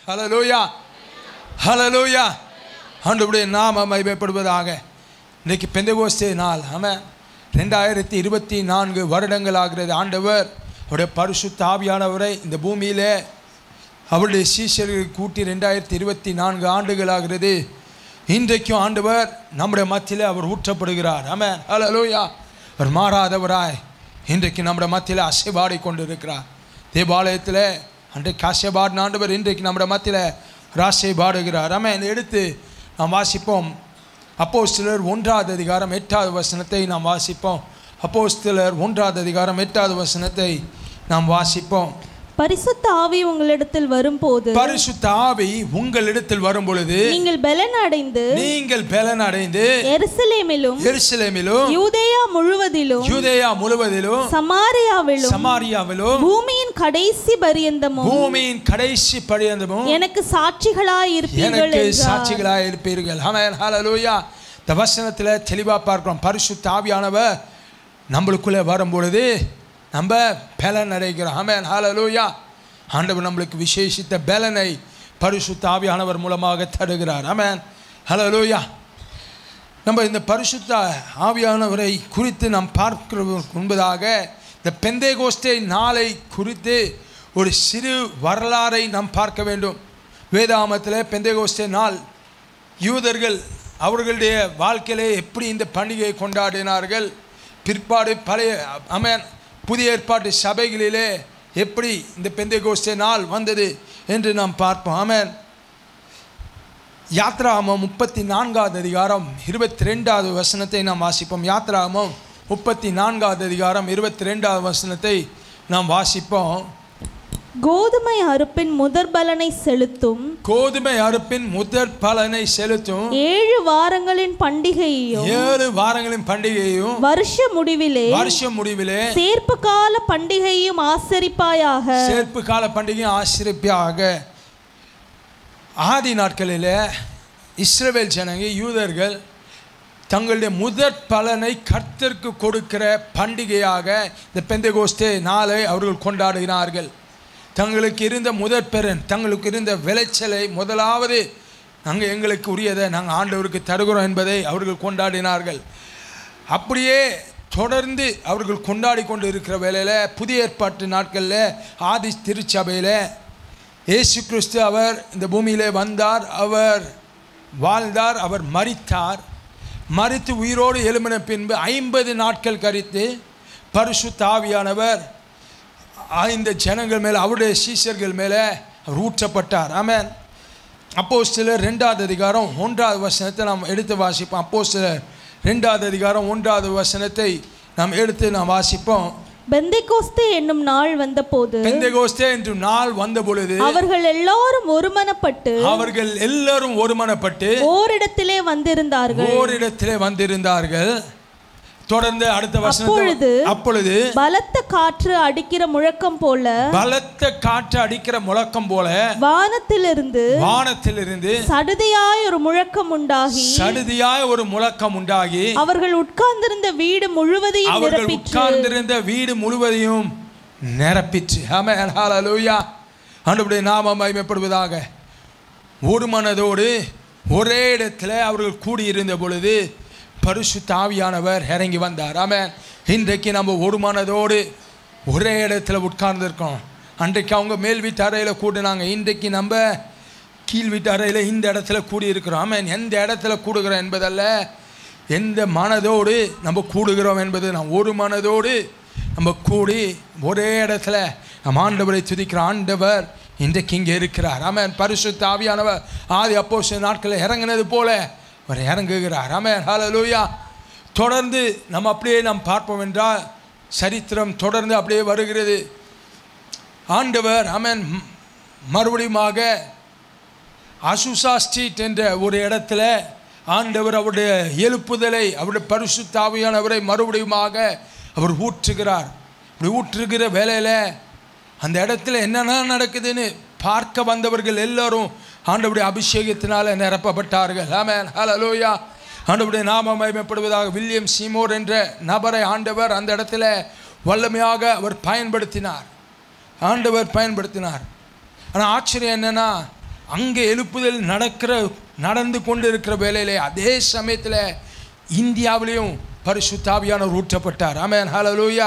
Hallelujah hallelujah ஆண்டவருடைய நாம மகிமைப்படுவதாக இன்றைக்கு பெந்தகோஸ்தே நாள் ஆமாம் ரெண்டாயிரத்தி இருபத்தி நான்கு வருடங்கள் ஆகிறது ஆண்டவர் அவருடைய பரிசுத்த ஆவியானவரை இந்த பூமியிலே அவருடைய சீஷர்களை கூட்டி ரெண்டாயிரத்தி இருபத்தி நான்கு ஆண்டுகள் ஆகிறது இன்றைக்கும் ஆண்டவர் நம்முடைய மத்தியில் அவர் ஊற்றப்படுகிறார் ஆமென் ஹalleluya அவர் மாறாதவராய் இன்றைக்கு நம்முடைய மத்தியில் அசைபாடி கொண்டு இருக்கிறார் தேவாலயத்தில் அன்றைக்கு அசைபாடின ஆண்டவர் இன்றைக்கு நம்முடைய மத்தியில் ராசை பாடுகிறார் ஆமென் எடுத்து நாம் வாசிப்போம் அப்போஸ்தலர் ஒன்றாவது அதிகாரம் எட்டாவது வசனத்தை நாம் வாசிப்போம் அப்போஸ்தலர் ஒன்றாவது அதிகாரம் எட்டாவது வசனத்தை நாம் வாசிப்போம் பரிசுத்த ஆவி உங்களிடத்தில் வரும்போது பரிசுத்த ஆவி உங்களிடத்தில் வரும் பொழுது நீங்கள் பலன் அடைந்து நீங்கள் பலன் அடைந்து எருசலேமிலும் எருசலேமிலும் யூதேயா முழுவதிலும் யூதேயா முழுவதிலும் சமாரியாவிலும் சமாரியாவிலும் பூமியின் கடைசி பரியந்தமும் பூமியின் கடைசி பரியந்தமும் எனக்கு சாட்சிகளாய் இருப்பீர்கள் எனக்கு என்றார். சாட்சிகளாக இருப்பீர்கள் ஆமென் ஹalleluya இந்த வசனத்தில் தெளிவாக பார்க்கிறோம் பரிசுத்த ஆவியானவர் நம்மளுக்குள்ளே வரும் பொழுது நம்ம பலன் அடைகிறோம் ஆமென் ஹalleluya ஆண்டவர் நம்மளுக்கு விசேஷித்த பலனை பரிசுத்த ஆவியானவர் மூலமாக தருகிறார் ஆமென் ஹalleluya நம்ம இந்த பரிசுத்த ஆவியானவரை குறித்து நாம் பார்க்கிறதற்கு முன்பதாக இந்த பெந்தேகோஸ்தே நாளை குறித்து ஒரு சிறு வரலாறை நாம் பார்க்க வேண்டும் வேதாமத்தில் பெந்தேகோஸ்தே நாள் யூதர்கள் அவர்களுடைய வாழ்க்கையிலே எப்படி இந்த பண்டிகையை கொண்டாடினார்கள் பிற்பாடு பழைய அமேன் புதிய ஏற்பாட்டு சபைகளிலே எப்படி இந்த பெந்தேகோஸ்தே நாள் வந்தது என்று நாம் பார்ப்போம் ஆமென் யாத்ராமம் முப்பத்தி நான்காவது அதிகாரம் இருபத்தி ரெண்டாவது வசனத்தை நாம் வாசிப்போம் யாத்ராமம் முப்பத்தி நான்காவது அதிகாரம் இருபத்தி ரெண்டாவது வசனத்தை நாம் வாசிப்போம் கோதுமை அறுப்பின் முதற் பலனை செலுத்தும் கோதுமை அறுப்பின் முதற் பலனை செலுத்தும் ஏழு வாரங்களின் பண்டிகையையும் ஏழு வாரங்களின் பண்டிகையும் வருஷ முடிவிலே வருஷ முடிவிலே சேர்ப்பு கால பண்டிகையும் ஆசரிப்பாயாக சேர்ப்பு கால பண்டிகையும் ஆசிரிப்பாக ஆதி நாட்களில் இஸ்ரவேல் ஜனங்க யூதர்கள் தங்களுடைய முதற் பலனை கர்த்தருக்கு கொடுக்கிற பண்டிகையாக இந்த பெந்தகோஸ்தே நாளை அவர்கள் கொண்டாடுகிறார்கள் தங்களுக்கு இருந்த முதற் பெறன் தங்களுக்கு இருந்த விளைச்சலை முதலாவது நாங்கள் எங்களுக்கு உரியதை நாங்கள் ஆண்டவருக்கு தருகிறோம் என்பதை அவர்கள் கொண்டாடினார்கள் அப்படியே தொடர்ந்து அவர்கள் கொண்டாடி கொண்டு இருக்கிற வேளையில் புதிய ஏற்பாட்டு நாட்களில் ஆதி திருச்சபையில் இயேசு கிறிஸ்து அவர் இந்த பூமியிலே வந்தார் அவர் வாழ்ந்தார் அவர் மரித்தார் மரித்து உயிரோடு எழும்பின பின்பு ஐம்பது நாட்கள் கழித்து பரிசுத்த ஆவியானவர் இந்த ஜனங்கள் மேலே அவருடைய சீஷர்கள் மேலே அவர் ஊற்றப்பட்டார் ஆமென் அப்போ சிலர் ரெண்டாவது அதிகாரம் ஒன்றாவது வசனத்தை நாம் எடுத்து வாசிப்போம் அப்போ சிலர் ரெண்டாவது அதிகாரம் ஒன்றாவது வசனத்தை நாம் எடுத்து நாம் வாசிப்போம் பெந்தைகோஸ்தே என்னும் நாள் வந்தபோது பெந்தகோஸ்தே என்று நாள் வந்த பொழுது அவர்கள் எல்லாரும் ஒருமனப்பட்டு அவர்கள் எல்லாரும் ஒருமனப்பட்டு ஓரிடத்திலே வந்திருந்தார்கள் ஓரிடத்திலே வந்திருந்தார்கள் தொடர்ந்து அடுத்த வசனத்தை அப்பொழுது அப்பொழுது பலத்த காற்று அடிக்கிற முழக்கம் போல பலத்த காற்று அடிக்கிற முழக்கம் போல வானத்திலிருந்து வானத்திலிருந்து சடுதியாய் ஒரு முழக்கம் உண்டாகி சடுதியாய் ஒரு முழக்கம் உண்டாகி அவர்கள் உட்கார்ந்திருந்த வீடு முழுவதையும் அவர்கள் நிரப்பிற்று உட்கார்ந்திருந்த வீடு முழுவதையும் நிரப்பிற்று ஆமென் ஹalleluya ஆண்டவருடைய நாமம் மகிமைப்படுவதாக ஒரு மனதோடு ஒரே இடத்துல அவர்கள் கூடியிருந்த பொழுது பரிசுத்த ஆவியானவர் இறங்கி வந்தார் ஆமென் இன்றைக்கு நம்ம ஒரு மனதோடு ஒரே இடத்துல உட்கார்ந்துருக்கோம் அன்றைக்கு அவங்க மேல் வீட்டு அறையில் கூடினாங்க இன்றைக்கு நம்ம கீழ் வீட்டு அறையில் இந்த இடத்துல கூடியிருக்கிறோம் ஆமென் எந்த இடத்துல கூடுகிறோம் என்பதல்ல எந்த மனதோடு நம்ம கூடுகிறோம் என்பது நாம் ஒரு மனதோடு நம்ம கூடி ஒரே இடத்துல நம் ஆண்டவரை துதிக்கிற ஆண்டவர் இன்றைக்கு இங்கே இருக்கிறார் ஆமென் பரிசுத்த ஆவியானவர் ஆதி அப்போ சில நாட்களில் இறங்கினது போல அவர் இறங்குகிறார் ஆமென் ஹalleluya தொடர்ந்து நம்ம அப்படியே நாம் பார்ப்போம் என்றால் சரித்திரம் தொடர்ந்து அப்படியே வருகிறது ஆண்டவர் ஆமென் ம- மறுபடியுமாக அசுசா ஸ்ட்ரீட் என்ற ஒரு இடத்துல ஆண்டவர் அவருடைய எழுப்புதலை அவருடைய பரிசுத்தாவியானவரை மறுபடியுமாக அவர் ஊற்றுகிறார் இப்படி ஊற்றுகிற வேலையில் அந்த இடத்துல என்னென்ன நடக்குதுன்னு பார்க்க வந்தவர்கள் எல்லாரும் ஆண்டவருடைய அபிஷேகத்தினால நிரப்பப்பட்டார்கள் ஆமென் ஹalleluya ஆண்டவருடைய நாம மகிமைப்படுவதாக வில்லியம் சீமோர் என்ற நபரை ஆண்டவர் அந்த இடத்துல வல்லமையாக அவர் பயன்படுத்தினார் ஆண்டவர் பயன்படுத்தினார் ஆனால் ஆச்சரியம் என்னன்னா அங்கே எழுப்புதல் நடக்கிற நடந்து கொண்டு இருக்கிற வேலையிலே அதே சமயத்தில் இந்தியாவிலையும் பரிசுத்தாவியானவர் ஊற்றப்பட்டார் ஆமென் ஹalleluya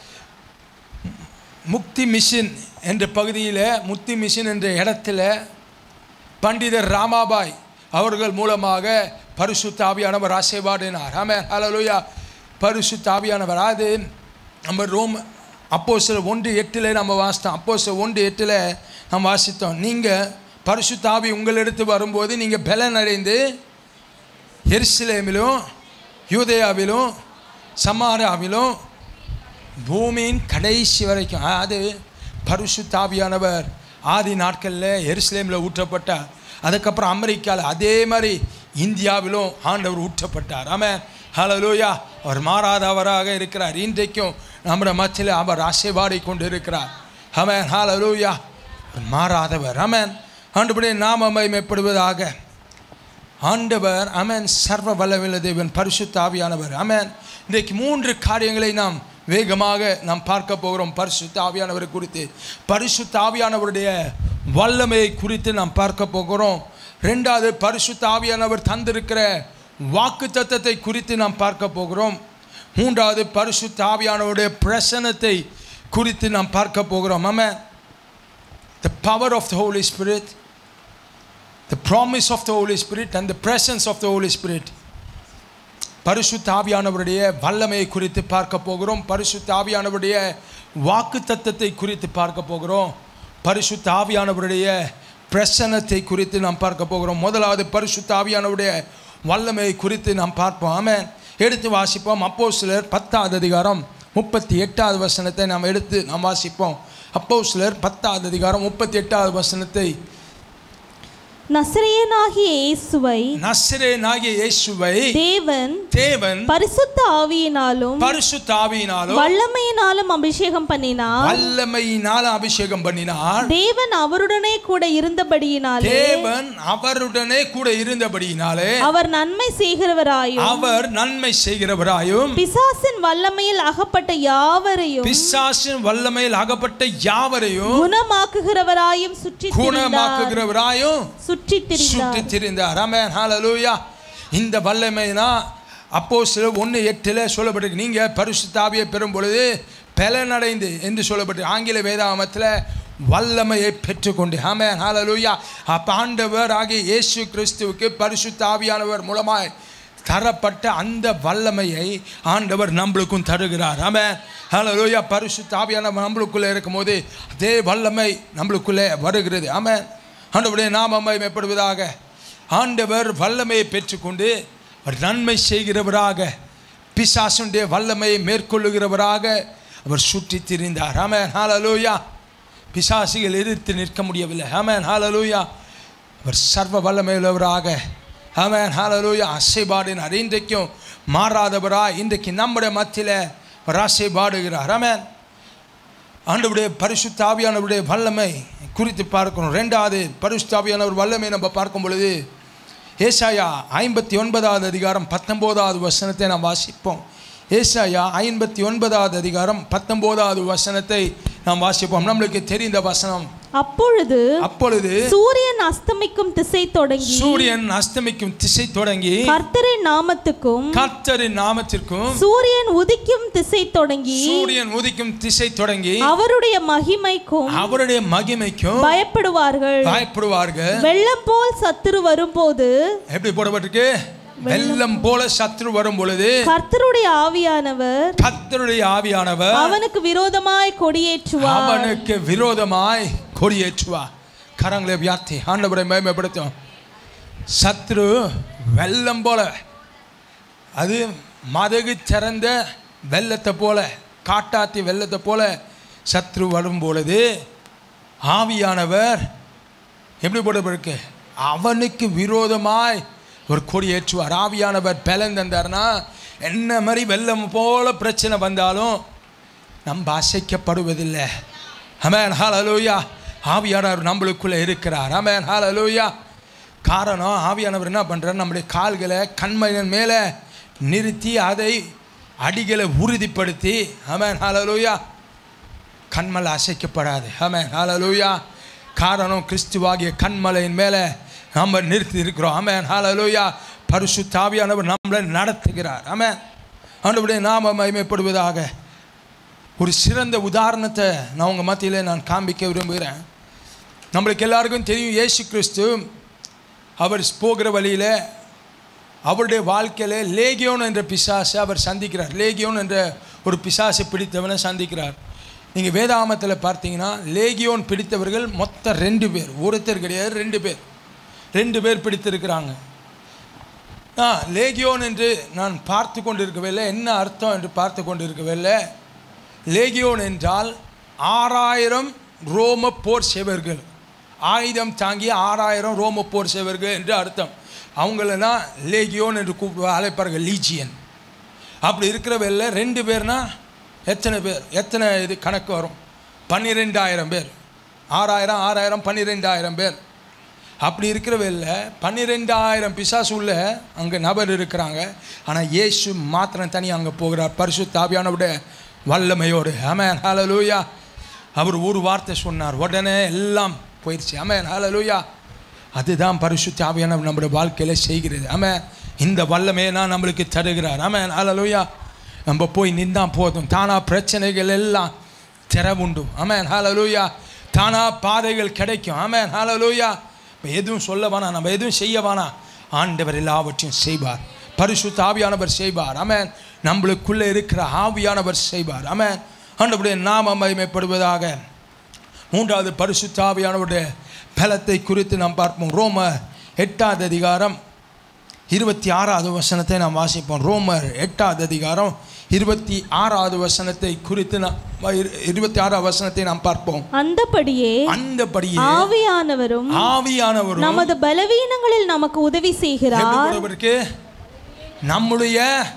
முக்தி மிஷின் என்ற பகுதியில் முக்தி மிஷின் என்ற இடத்துல பண்டிதர் ராமாபாய் அவர்கள் மூலமாக பரிசுத்த ஆவியானவர் ஆசைவாடினார் ஆமென் ஹalleluya பரிசுத்த ஆவியானவர் அது நம்ம ரோம் அப்போ சில ஒன்று எட்டில் நம்ம வாசித்தோம் அப்போ சில ஒன்று எட்டில் நம்ம வாசித்தோம் நீங்கள் பரிசுத்த ஆவி உங்களிடத்து வரும்போது நீங்கள் பலன் அடைந்து எருசலேமிலும் யூதேயாவிலும் சமாராவிலும் பூமியின் கடைசி வரைக்கும் அது பரிசுத்தாவியானவர் ஆதி நாட்களில் எருசலேமில் ஊற்றப்பட்டார் அதுக்கப்புறம் அமெரிக்காவில் அதே மாதிரி இந்தியாவிலும் ஆண்டவர் ஊற்றப்பட்டார் ஆமென் ஹalleluya அவர் மாறாதவராக இருக்கிறார் இன்றைக்கும் நம்முடைய மத்தியில் அவர் ஆசைவாடி கொண்டு இருக்கிறார் ஆமென் ஹalleluya அவர் மாறாதவர் ஆமென் ஆண்டபடி நாம மகிமைப்படுவதாக ஆண்டவர் அமேன் சர்வ வல்லவில்ல தேவன் பரிசுத்த ஆவியானவர் அமேன் இன்றைக்கு மூன்று காரியங்களை நாம் வேகமாக நாம் பார்க்க போகிறோம் பரிசுத்த ஆவியானவரை குறித்து பரிசுத்த ஆவியானவருடைய வல்லமையை குறித்து நாம் பார்க்க போகிறோம் ரெண்டாவது பரிசுத்த ஆவியானவர் தந்திருக்கிற வாக்கு தத்தத்தை குறித்து நாம் பார்க்க போகிறோம் மூன்றாவது பரிசுத்த ஆவியானவருடைய பிரசனத்தை குறித்து நாம் பார்க்க போகிறோம் ஆமென் the power of the Holy Spirit the promise of the Holy Spirit and the presence of the Holy Spirit பரிசுத்த ஆவியானவருடைய வல்லமையை குறித்து பார்க்க போகிறோம் பரிசுத்த ஆவியானவருடைய வாக்கு தத்தத்தை குறித்து பார்க்க போகிறோம் பரிசுத்த ஆவியானவருடைய பிரசன்னத்தை குறித்து நாம் பார்க்க போகிறோம் முதலாவது பரிசுத்த ஆவியானவருடைய வல்லமையை குறித்து நாம் பார்ப்போம் ஆமென் எடுத்து வாசிப்போம் அப்போ சிலர் பத்தாவது அதிகாரம் முப்பத்தி எட்டாவது வசனத்தை நாம் எடுத்து நாம் வாசிப்போம் அப்போ சிலர் பத்தாவது அதிகாரம் முப்பத்தி எட்டாவது வசனத்தை நசரேயனாகிய இயேசுவை நசிரேனாகிய இயேசுவை தேவன் தேவன் பரிசுத்த ஆவியினாலும் பரிசுத்த ஆவியினாலும் வல்லமையினாலும் அபிஷேகம் பண்ணினார் வல்லமையினால் அபிஷேகம் பண்ணினார் தேவன் அவருடனே கூட இருந்தபடியினாலே தேவன் அவருடனே கூட இருந்தபடியினாலே அவர் நன்மை செய்கிறவராயும் அவர் நன்மை செய்கிறவராயும் பிசாசின் வல்லமையில் அகப்பட்ட யாவரையும் பிசாசின் வல்லமையில் அகப்பட்ட யாவரையும் குணமாக்குகிறவராயும் சுற்றி திரிந்தார் குணமாக்குகிறவராயும் சுற்றி திரிந்தார் சுற்றி திரிந்தார் ஆமென் ஹalleluya இந்த வல்லமைனா அப்போ சில ஒன்று எட்டில் சொல்லப்பட்டிருக்கு நீங்கள் பரிசுத்தாவியை பெறும் பொழுது பலனடைந்து என்று சொல்லப்பட்டு ஆங்கில வேதாகமத்தில் வல்லமையை பெற்றுக்கொண்டு ஆமென் ஹalleluya அப்போ ஆண்டவர் ஆகிய இயேசு கிறிஸ்துவுக்கு பரிசுத்த ஆவியானவர் மூலமாய் தரப்பட்ட அந்த வல்லமையை ஆண்டவர் நம்மளுக்கும் தருகிறார் ஆமென் ஹalleluya பரிசுத்த ஆவியானவர் நம்மளுக்குள்ளே இருக்கும்போது அதே வல்லமை நம்மளுக்குள்ளே வருகிறது ஆமென் ஆண்டவருடைய நாமம் மகிமைப்படுவதாக ஆண்டவர் வல்லமையை பெற்றுக்கொண்டு அவர் நன்மை செய்கிறவராக பிசாசுடைய வல்லமையை மேற்கொள்ளுகிறவராக அவர் சுற்றி திரிந்தார் ஆமென் ஹalleluya பிசாசிகள் எதிர்த்து நிற்க முடியவில்லை ஆமென் ஹalleluya அவர் சர்வ வல்லமையுள்ளவராக ஆமென் ஹalleluya அசைபாடினார் இன்றைக்கும் மாறாதவராக இன்றைக்கு நம்முடைய மத்தியில் அவர் அசைபாடுகிறார் ஆமென் ஆண்டவருடைய பரிசுத்த ஆவியானவருடைய வல்லமை குறித்து பார்க்கணும் ரெண்டாவது பரிசுத்த ஆவியானவர் வல்லமை நம்ம பார்க்கும் பொழுது ஏசாயா ஐம்பத்தி ஒன்பதாவது அதிகாரம் பத்தொம்போதாவது வசனத்தை நாம் வாசிப்போம் ஏசாயா ஐம்பத்தி ஒன்பதாவது அதிகாரம் பத்தொம்போதாவது வசனத்தை நாம் வாசிப்போம் நம்மளுக்கு தெரிந்த வசனம் அப்பொழுது அப்பொழுது சூரியன் அஸ்தமிக்கும் திசை தொடங்கி சூரியன் அஸ்தமிக்கும் திசை தொடங்கி கர்த்தரின் நாமத்துக்கும் கர்த்தரின் நாமத்திற்கும் சூரியன் உதிக்கும் திசை தொடங்கி சூரியன் உதிக்கும் திசை தொடங்கி அவருடைய மகிமைக்கும் அவருடைய மகிமைக்கும் பயப்படுவார்கள் பயப்படுவார்கள் வெள்ளம் போல் சத்துரு வரும்போது எப்படி போடப்பட்டிருக்கு வெள்ளம் போல சத்ரு வரும் பொழுது கர்த்தருடைய ஆவியானவர் கர்த்தருடைய ஆவியானவர் அவனுக்கு விரோதமாய் கொடியேற்றுவார் அவனுக்கு விரோதமாய் கொடியேற்றுவா கரங்களை வியாத்தி ஆண்டவரை மேம்படுத்தும் சத்ரு வெள்ளம் போல அது மதகு திறந்த வெள்ளத்தை போல காட்டாத்தி வெள்ளத்தை போல சத்ரு வரும் பொழுது ஆவியானவர் எப்படி போடப்பட்டிருக்கு அவனுக்கு விரோதமாய் ஒரு கொடி ஏற்றுவார் ஆவியானவர் பலன் தந்தார்னா என்ன மாதிரி வெள்ளம் போல பிரச்சனை வந்தாலும் நம்ம அசைக்கப்படுவதில்லை அமேன் ஹalleluya ஆவியானவர் நம்மளுக்குள்ளே இருக்கிறார் அமேன் ஹalleluya காரணம் ஆவியானவர் என்ன பண்ணுறார் நம்முடைய கால்களை கண்மையின் மேலே நிறுத்தி அதை அடிகளை உறுதிப்படுத்தி அமேன் ஹalleluya கண்மல் அசைக்கப்படாது ஆமென் ஹalleluya காரணம் கிறிஸ்துவாகிய கண்மலையின் மேலே நம்ம நிறுத்தி இருக்கிறோம் ஆமென் ஹalleluya பரிசு தாவியானவர் நம்மளை நடத்துகிறார் ஆமென் ஆண்டவருடைய நாம மகிமைப்படுவதாக ஒரு சிறந்த உதாரணத்தை நான் உங்கள் மத்தியில் நான் காண்பிக்க விரும்புகிறேன் நம்மளுக்கு எல்லாருக்கும் தெரியும் இயேசு கிறிஸ்து அவர் போகிற வழியில் அவருடைய வாழ்க்கையில் லேகியோன் என்ற பிசாசை அவர் சந்திக்கிறார் லேகியோன் என்ற ஒரு பிசாசை பிடித்தவனை சந்திக்கிறார் நீங்கள் வேதாமத்தில் பார்த்தீங்கன்னா லேகியோன் பிடித்தவர்கள் மொத்தம் ரெண்டு பேர் ஒருத்தர் கிடையாது ரெண்டு பேர் ரெண்டு பேர் பிடித்திருக்கிறாங்க ஆ லேகியோன் என்று நான் பார்த்து கொண்டிருக்கவில்லை என்ன அர்த்தம் என்று பார்த்து கொண்டிருக்கவில்லை லேகியோன் என்றால் ஆறாயிரம் ரோம போர் சேவர்கள் ஆயுதம் தாங்கிய ஆறாயிரம் ரோம போர் சேவர்கள் என்று அர்த்தம் அவங்களனா லேகியோன் என்று கூப்பிடுவா அழைப்பார்கள் லீஜியன் அப்படி இருக்கிறவரில் ரெண்டு பேர்னா எத்தனை பேர் எத்தனை இது கணக்கு வரும் பன்னிரெண்டாயிரம் பேர் ஆறாயிரம் ஆறாயிரம் பன்னிரெண்டாயிரம் பேர் அப்படி இருக்கிறவரில் பன்னிரெண்டாயிரம் பிசாசு உள்ள அங்கே நபர் இருக்கிறாங்க ஆனால் இயேசு மாத்திரம் தனி அங்கே போகிறார் பரிசு தாவியானவுடைய வல்லமையோடு அமேன் ஹalleluya அவர் ஒரு வார்த்தை சொன்னார் உடனே எல்லாம் போயிடுச்சு அமேன் ஹalleluya அதுதான் பரிசுத்த ஆவியானவர் நம்முடைய வாழ்க்கையில் செய்கிறது ஆமென் இந்த வல்லமையை நான் நம்மளுக்கு தருகிறார் ஆமென் ஹalleluya நம்ம போய் நின்றா போதும் தானா பிரச்சனைகள் எல்லாம் திறவுண்டு ஆமென் ஹalleluya தானா பாதைகள் கிடைக்கும் ஆமென் ஹalleluya இப்போ எதுவும் சொல்ல வேணாம் நம்ம எதுவும் செய்ய வேணாம் ஆண்டவர் எல்லாவற்றையும் செய்வார் பரிசுத்த ஆவியானவர் செய்வார் ஆமென் நம்மளுக்குள்ளே இருக்கிற ஆவியானவர் செய்வார் ஆமென் ஆண்டவருடைய நாம மகிமைப்படுவதாக மூன்றாவது பரிசுத்த ஆவியானவருடைய பலத்தை குறித்து நாம் பார்ப்போம் ரோமர் எட்டாவது அதிகாரம் இருபத்தி ஆறாவது வசனத்தை நாம் வாசிப்போம் ரோமர் எட்டாவது அதிகாரம் இருபத்தி ஆறாவது வசனத்தை குறித்து நாம் இருபத்தி ஆறாவது வசனத்தை நாம் பார்ப்போம் அந்தபடியே அந்தபடியே ஆவியானவரும் ஆவியானவரும் நமது பலவீனங்களில் நமக்கு உதவி எப்படி செய்கிறார் ஒருவருக்கு நம்முடைய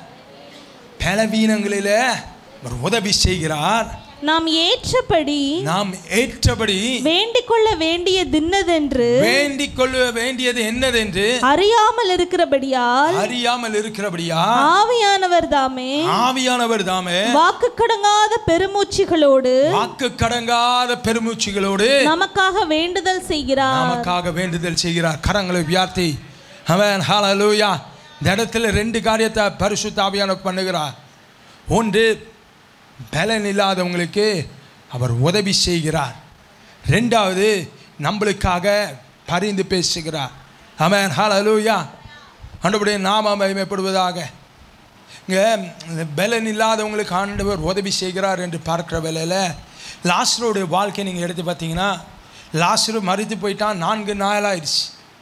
பலவீனங்களிலே அவர் உதவி செய்கிறார் நாம் ஏற்றபடி நாம் ஏற்றபடி வேண்டிக் கொள்ள வேண்டியதின்னதென்று வேண்டிக் கொள்ள வேண்டியது என்னதென்று அறியாமல் இருக்கிறபடியால் அறியாமல் இருக்கிறபடியா ஆவியானவர் தாமே ஆவியானவர் தாமே வாக்கு கடங்காத பெருமூச்சுகளோடு வாக்கு கடங்காத பெருமூச்சுகளோடு நமக்காக வேண்டுதல் செய்கிறார் நமக்காக வேண்டுதல் செய்கிறார் கரங்களை உயர்த்தி அவன் ஹalleluya இந்த இடத்துல ரெண்டு காரியத்தை பரிசுத்த ஆவியானவர் பண்ணுகிறார் ஒன்று பலன் இல்லாதவங்களுக்கு அவர் உதவி செய்கிறார் ரெண்டாவது நம்மளுக்காக பரிந்து பேசுகிறார் அவன் ஹalleluya ஆண்டவருடைய நாம மகிமைப்படுவதாக இங்கே இந்த பலன் இல்லாதவங்களுக்கு ஆண்டவர் உதவி செய்கிறார் என்று பார்க்குற வேலையில் லாஸ்டருடைய வாழ்க்கை நீங்கள் எடுத்து பார்த்தீங்கன்னா லாஸ்டரு மறித்து போயிட்டான் நான்கு நாளாயிடுச்சு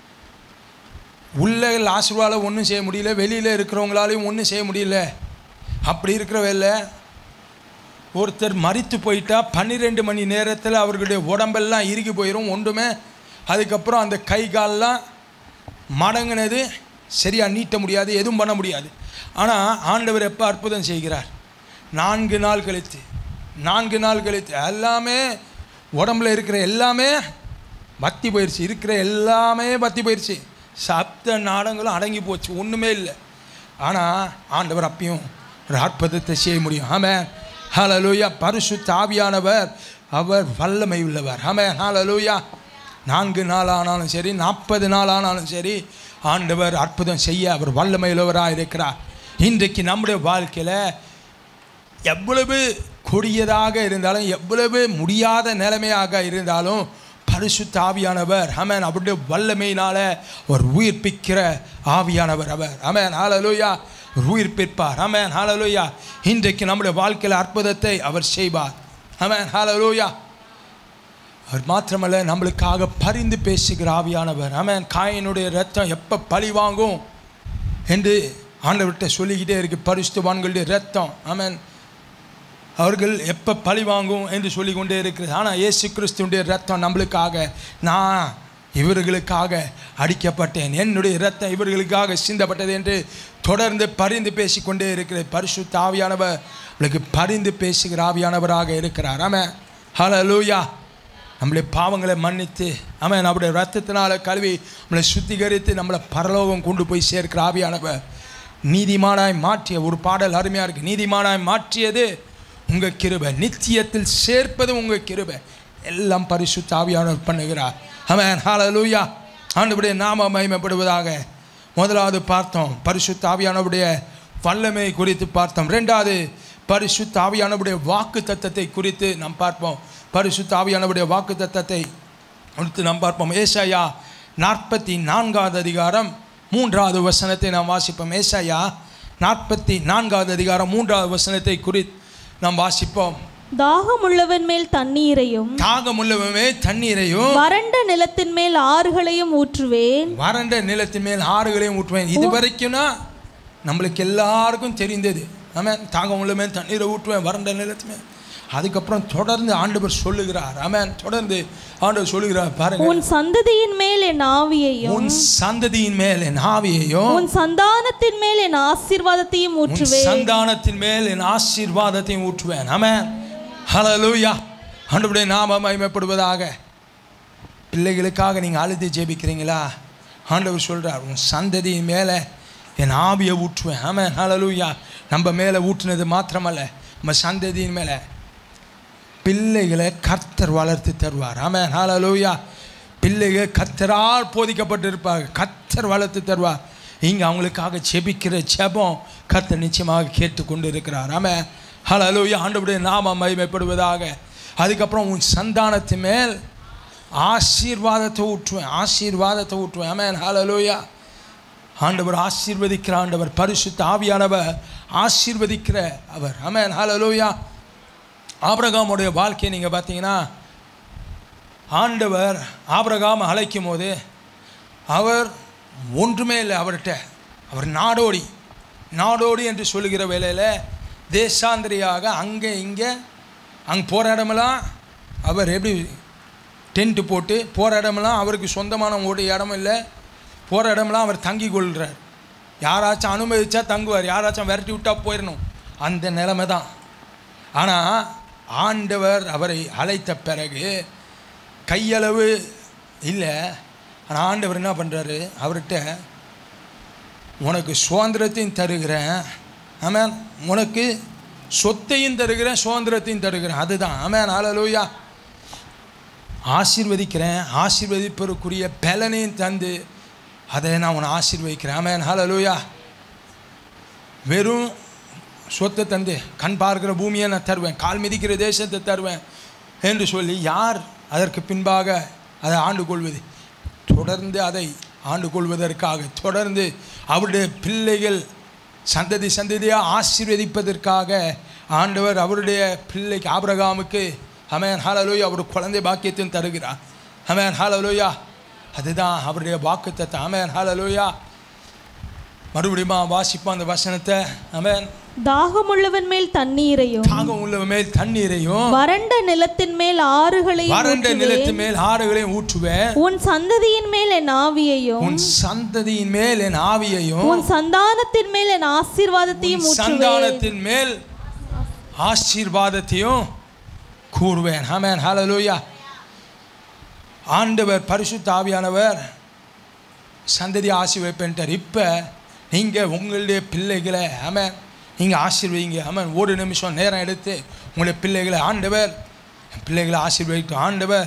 உள்ளே லாஸ்டருவால் ஒன்றும் செய்ய முடியல வெளியில் இருக்கிறவங்களாலையும் ஒன்றும் செய்ய முடியல அப்படி இருக்கிற வேலை ஒருத்தர் மறித்து போயிட்டா பன்னிரெண்டு மணி நேரத்தில் அவர்களுடைய உடம்பெல்லாம் இறுகி போயிடும் ஒன்றுமே அதுக்கப்புறம் அந்த கை கால்லாம் மடங்கினது சரியாக நீட்ட முடியாது எதுவும் பண்ண முடியாது ஆனால் ஆண்டவர் எப்போ அற்புதம் செய்கிறார் நான்கு நாள் கழித்து நான்கு நாள் கழித்து எல்லாமே உடம்புல இருக்கிற எல்லாமே பத்தி போயிடுச்சு இருக்கிற எல்லாமே பத்தி போயிடுச்சு சப்த நாடங்களும் அடங்கி போச்சு ஒன்றுமே இல்லை ஆனால் ஆண்டவர் அப்பயும் ஒரு அற்புதத்தை செய்ய முடியும் ஆமென் ஹalleluya பரிசு தாவியானவர் அவர் வல்லமை உள்ளவர் ஆமென் ஹalleluya நான்கு நாள் ஆனாலும் சரி நாற்பது நாள் ஆனாலும் சரி ஆண்டவர் அற்புதம் செய்ய அவர் வல்லமையுள்ளவராக இருக்கிறார் இன்றைக்கு நம்முடைய வாழ்க்கையில் எவ்வளவு கொடியதாக இருந்தாலும் எவ்வளவு முடியாத நிலைமையாக இருந்தாலும் பரிசுத்த ஆவியானவர் அமேன் அவருடைய வல்லமையினால அவர் உயிர்ப்பிக்கிற ஆவியானவர் அவர் அமேன் ஹalleluya உயிர்ப்பிப்பார் அமேன் ஹalleluya இன்றைக்கு நம்முடைய வாழ்க்கையில் அற்புதத்தை அவர் செய்வார் அமேன் ஹalleluya அவர் மாத்திரமல்ல நம்மளுக்காக பரிந்து பேசுகிற ஆவியானவர் அமேன் காயினுடைய ரத்தம் எப்போ பழி வாங்கும் என்று ஆண்டவர்கிட்ட சொல்லிக்கிட்டே இருக்கு பரிசுத்தவான்களுடைய ரத்தம் ஆமென் அவர்கள் எப்போ பழி வாங்கும் என்று சொல்லி கொண்டே இருக்கிறது ஆனால் இயேசு கிறிஸ்துடைய ரத்தம் நம்மளுக்காக நான் இவர்களுக்காக அடிக்கப்பட்டேன் என்னுடைய ரத்தம் இவர்களுக்காக சிந்தப்பட்டது என்று தொடர்ந்து பரிந்து பேசிக்கொண்டே இருக்கிறது பரிசுத்த ஆவியானவர் உங்களுக்கு பரிந்து பேசுகிற ஆவியானவராக இருக்கிறார் ஆமாம் ஹalleluya நம்முடைய பாவங்களை மன்னித்து ஆமாம் நம்முடைய ரத்தத்தினால கழுவி நம்மளை சுத்திகரித்து நம்மளை பரலோகம் கொண்டு போய் சேர்க்கிற ஆவியானவர் நீதிமானாய் மாற்றிய ஒரு பாடல் அருமையாக இருக்குது நீதிமானாய் மாற்றியது உங்கள் கிருபை நித்தியத்தில் சேர்ப்பது உங்கள் கிருபை எல்லாம் பரிசுத்த ஆவியானவர் பண்ணுகிறார் ஆமென் ஹalleluya ஆண்டவருடைய நாம மகிமைப்படுவதாக முதலாவது பார்த்தோம் பரிசுத்த ஆவியானவருடைய வல்லமை குறித்து பார்த்தோம் ரெண்டாவது பரிசுத்த ஆவியானவருடைய வாக்கு தத்தத்தை குறித்து நாம் பார்ப்போம் பரிசுத்த ஆவியானவருடைய வாக்கு தத்தத்தை அடுத்து நாம் பார்ப்போம் ஏசாயா நாற்பத்தி நான்காவது அதிகாரம் மூன்றாவது வசனத்தை நாம் வாசிப்போம் ஏசாயா நாற்பத்தி நான்காவது அதிகாரம் மூன்றாவது வசனத்தை குறித்து நாம் வாசிப்போம் தாகமுள்ளவன் மேல் தண்ணீரையும் தாகமுள்ளவமே தண்ணீரையும் வறண்ட நிலத்தின் மேல் ஆறுகளையும் ஊற்றுவேன் வறண்ட நிலத்தின் மேல் ஆறுகளையும் ஊற்றுவேன் இது வரைக்கும்னா நம்மளுக்கு எல்லாருக்கும் தெரிந்தது ஆமாம் தாகம் உள்ளமே தண்ணீரை ஊற்றுவேன் வறண்ட நிலத்து மேல் அதுக்கப்புறம் தொடர்ந்து ஆண்டவர் சொல்லுகிறார் ஆமென் தொடர்ந்து ஆண்டவர் சொல்லுகிறார் பாருங்க உன் சந்ததியின் மேல் என் ஆவியையும் உன் சந்ததியின் மேல் என் ஆவியையும் உன் சந்தானத்தின் மேல் என் ஆசீர்வாதத்தையும் உன் ஊற்றுவேன் சந்தானத்தின் மேல் என் ஆசீர்வாதத்தையும் ஊற்றுவேன் ஆமென் ஹalleluya ஆண்டவருடைய நாம மகிமைப்படுவதாக பிள்ளைகளுக்காக நீங்கள் அழுது ஜெபிக்கிறீங்களா ஆண்டவர் சொல்றார் உன் சந்ததியின் மேலே என் ஆவியை ஊற்றுவேன் ஆமென் ஹalleluya நம்ம மேலே ஊற்றுனது மாத்திரமல்ல நம்ம சந்ததியின் மேலே பிள்ளைகளை கர்த்தர் வளர்த்து தருவார் ஆமென் ஹalleluya பிள்ளைகள் கர்த்தரால் போதிக்கப்பட்டிருப்பாங்க கர்த்தர் வளர்த்து தருவார் இங்கே அவங்களுக்காக ஜெபிக்கிற ஜெபம் கர்த்தர் நிச்சயமாக கேட்டுக்கொண்டு இருக்கிறார் ஆமென் ஹalleluya ஆண்டவருடைய நாம மகிமைப்படுவதாக அதுக்கப்புறம் உன் சந்தானத்து மேல் ஆசீர்வாதத்தை ஊற்றுவேன் ஆசீர்வாதத்தை ஊற்றுவேன் ஆமென் ஹalleluya ஆண்டவர் ஆசீர்வதிக்கிற ஆண்டவர் பரிசுத்த ஆவியானவர் ஆசீர்வதிக்கிற அவர் ஆமென் ஹalleluya ஆபிரகாமுடைய வாழ்க்கையை நீங்கள் பார்த்தீங்கன்னா ஆண்டவர் ஆபிரகாம் அழைக்கும் போது அவர் ஒன்றுமே இல்லை அவர்கிட்ட அவர் நாடோடி நாடோடி என்று சொல்லுகிற வேளையில் தேசாந்திரியாக அங்கே இங்கே அங்கே போகிற இடமெல்லாம் அவர் எப்படி டென்ட்டு போட்டு போகிற இடமெல்லாம் அவருக்கு சொந்தமான ஒரு இடம் இல்லை போகிற இடமெல்லாம் அவர் தங்கி கொள்கிறார் யாராச்சும் அனுமதிச்சா தங்குவார் யாராச்சும் விரட்டி விட்டா போயிடணும் அந்த நிலைமை தான் ஆனால் ஆண்டவர் அவரை அழைத்த பிறகு கையளவு இல்லை ஆனால் ஆண்டவர் என்ன பண்ணுறாரு அவர்கிட்ட உனக்கு சுதந்திரத்தையும் தருகிறேன் ஆமாம் உனக்கு சொத்தையும் தருகிறேன் சுதந்திரத்தையும் தருகிறேன் அதுதான் ஆமாம் ஹalleluya ஆசீர்வதிக்கிறேன் ஆசீர்வதிப்பதற்குரிய பலனையும் தந்து அதை நான் உன்னை ஆசீர்வதிக்கிறேன் ஆமாம் ஹalleluya வெறும் சொத்தை தந்து கண் பார்க்கிற பூமியை நான் தருவேன் கால் மிதிக்கிற தேசத்தை தருவேன் என்று சொல்லி யார் அதற்கு பின்பாக அதை ஆண்டு கொள்வது தொடர்ந்து அதை ஆண்டு கொள்வதற்காக தொடர்ந்து அவருடைய பிள்ளைகள் சந்ததி சந்ததியாக ஆசீர்வதிப்பதற்காக ஆண்டவர் அவருடைய பிள்ளைக்கு ஆபிரகாமுக்கு அமேன் ஹalleluya அவர் குழந்தை பாக்கியத்தையும் தருகிறார் அமேன் ஹalleluya அதுதான் அவருடைய வாக்குத்தத்தை அமேன் ஹalleluya மறுபடியும் வாசிப்போம் அந்த வசனத்தை அமேன் தாகமுள்ளவன் மேல் தண்ணீரையும் தாகம் உள்ள மேல் தண்ணீரையும் வறண்ட நிலத்தின் மேல் ஆறுகளையும் வறண்ட ஊற்றுவேன். நிலத்து மேல் ஆறுகளையும் ஊற்றுவேன் உன் சந்ததியின் மேல் என் ஆவியையும் உன் சந்ததியின் மேல் என் ஆவியையும் உன் சந்தானத்தின் மேல் என் ஆசீர்வாதத்தையும் உன் ஊற்றுவேன் சந்தானத்தின் மேல் ஆசீர்வாதத்தையும் கூறுவேன் ஆமென் ஹalleluya ஆண்டவர் பரிசுத்த ஆவியானவர் சந்ததி ஆசீர்வதிப்பேன்ட்டார் இப்போ நீங்கள் உங்களுடைய பிள்ளைகளை ஆமென் நீங்கள் ஆசீர்வதிங்க ஆமென் ஒரு நிமிஷம் நேரம் எடுத்து உங்களுடைய பிள்ளைகளை ஆண்டவர் என் பிள்ளைகளை ஆசீர்வதிக்கட்டும் ஆண்டவர்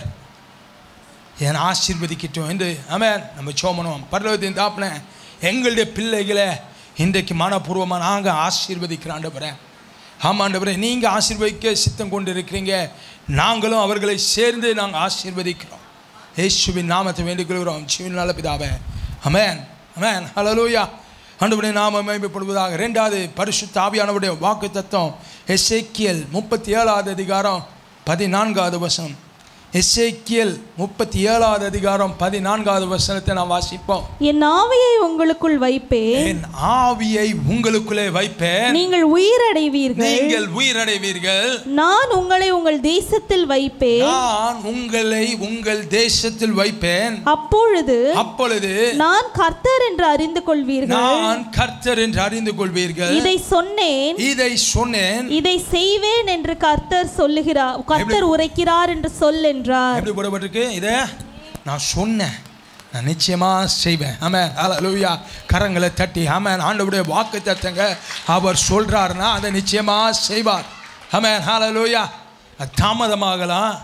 என் ஆசீர்வதிக்கட்டும் என்று ஆமென் நம்ம சோமனுவோம் பரலோகத்தின் தாப்பின எங்களுடைய பிள்ளைகளை இன்றைக்கு மனப்பூர்வமாக நாங்கள் ஆசீர்வதிக்கிற ஆண்டவரே ஆமாம் ஆண்டவரே நீங்கள் ஆசீர்வதிக்க சித்தம் கொண்டு இருக்கிறீங்க நாங்களும் அவர்களை சேர்ந்து நாங்கள் ஆசீர்வதிக்கிறோம் இயேசுவின் நாமத்தை வேண்டிக் கொள்கிறோம் சிவன் நல்ல பிதாவே அமேன் அமேன் ஹalleluya ஆண்டவருடைய நாம மேம்படுவதாக ரெண்டாவது பரிசுத்த ஆவியானவருடைய வாக்கு தத்துவம் எஸ்ஏக்கியல் முப்பத்தி ஏழாவது அதிகாரம் பதினான்காவது வசனம் எஸ்ஏக்கியல் முப்பத்தி ஏழாவது அதிகாரம் பதினான்காவது வசனத்தை நான் வாசிப்போம் என் ஆவியை உங்களுக்குள் வைப்பேன் என் ஆவியை உங்களுக்குள்ளே வைப்பேன் நீங்கள் உயிரடைவீர்கள் நீங்கள் உயிரடைவீர்கள் நான் உங்களை உங்கள் தேசத்தில் வைப்பேன் நான் உங்களை உங்கள் தேசத்தில் வைப்பேன் அப்பொழுது அப்பொழுது நான் கர்த்தர் என்று அறிந்து கொள்வீர்கள் நான் கர்த்தர் என்று அறிந்து கொள்வீர்கள் இதை சொன்னேன் இதை சொன்னேன் இதை செய்வேன் என்று கர்த்தர் சொல்லுகிறார் கர்த்தர் உரைக்கிறார் என்று சொல் என்றார் எப்படி போடப்பட்டிருக்கு இதை நான் சொன்னேன் நான் நிச்சயமா செய்வேன் ஆமென் ஹalleluya கரங்களை தட்டி ஆமென் ஆண்டவருடைய வாக்கு தத்தங்க அவர் சொல்றாருன்னா அதை நிச்சயமா செய்வார் ஆமென் ஹalleluya அது தாமதமாகலாம்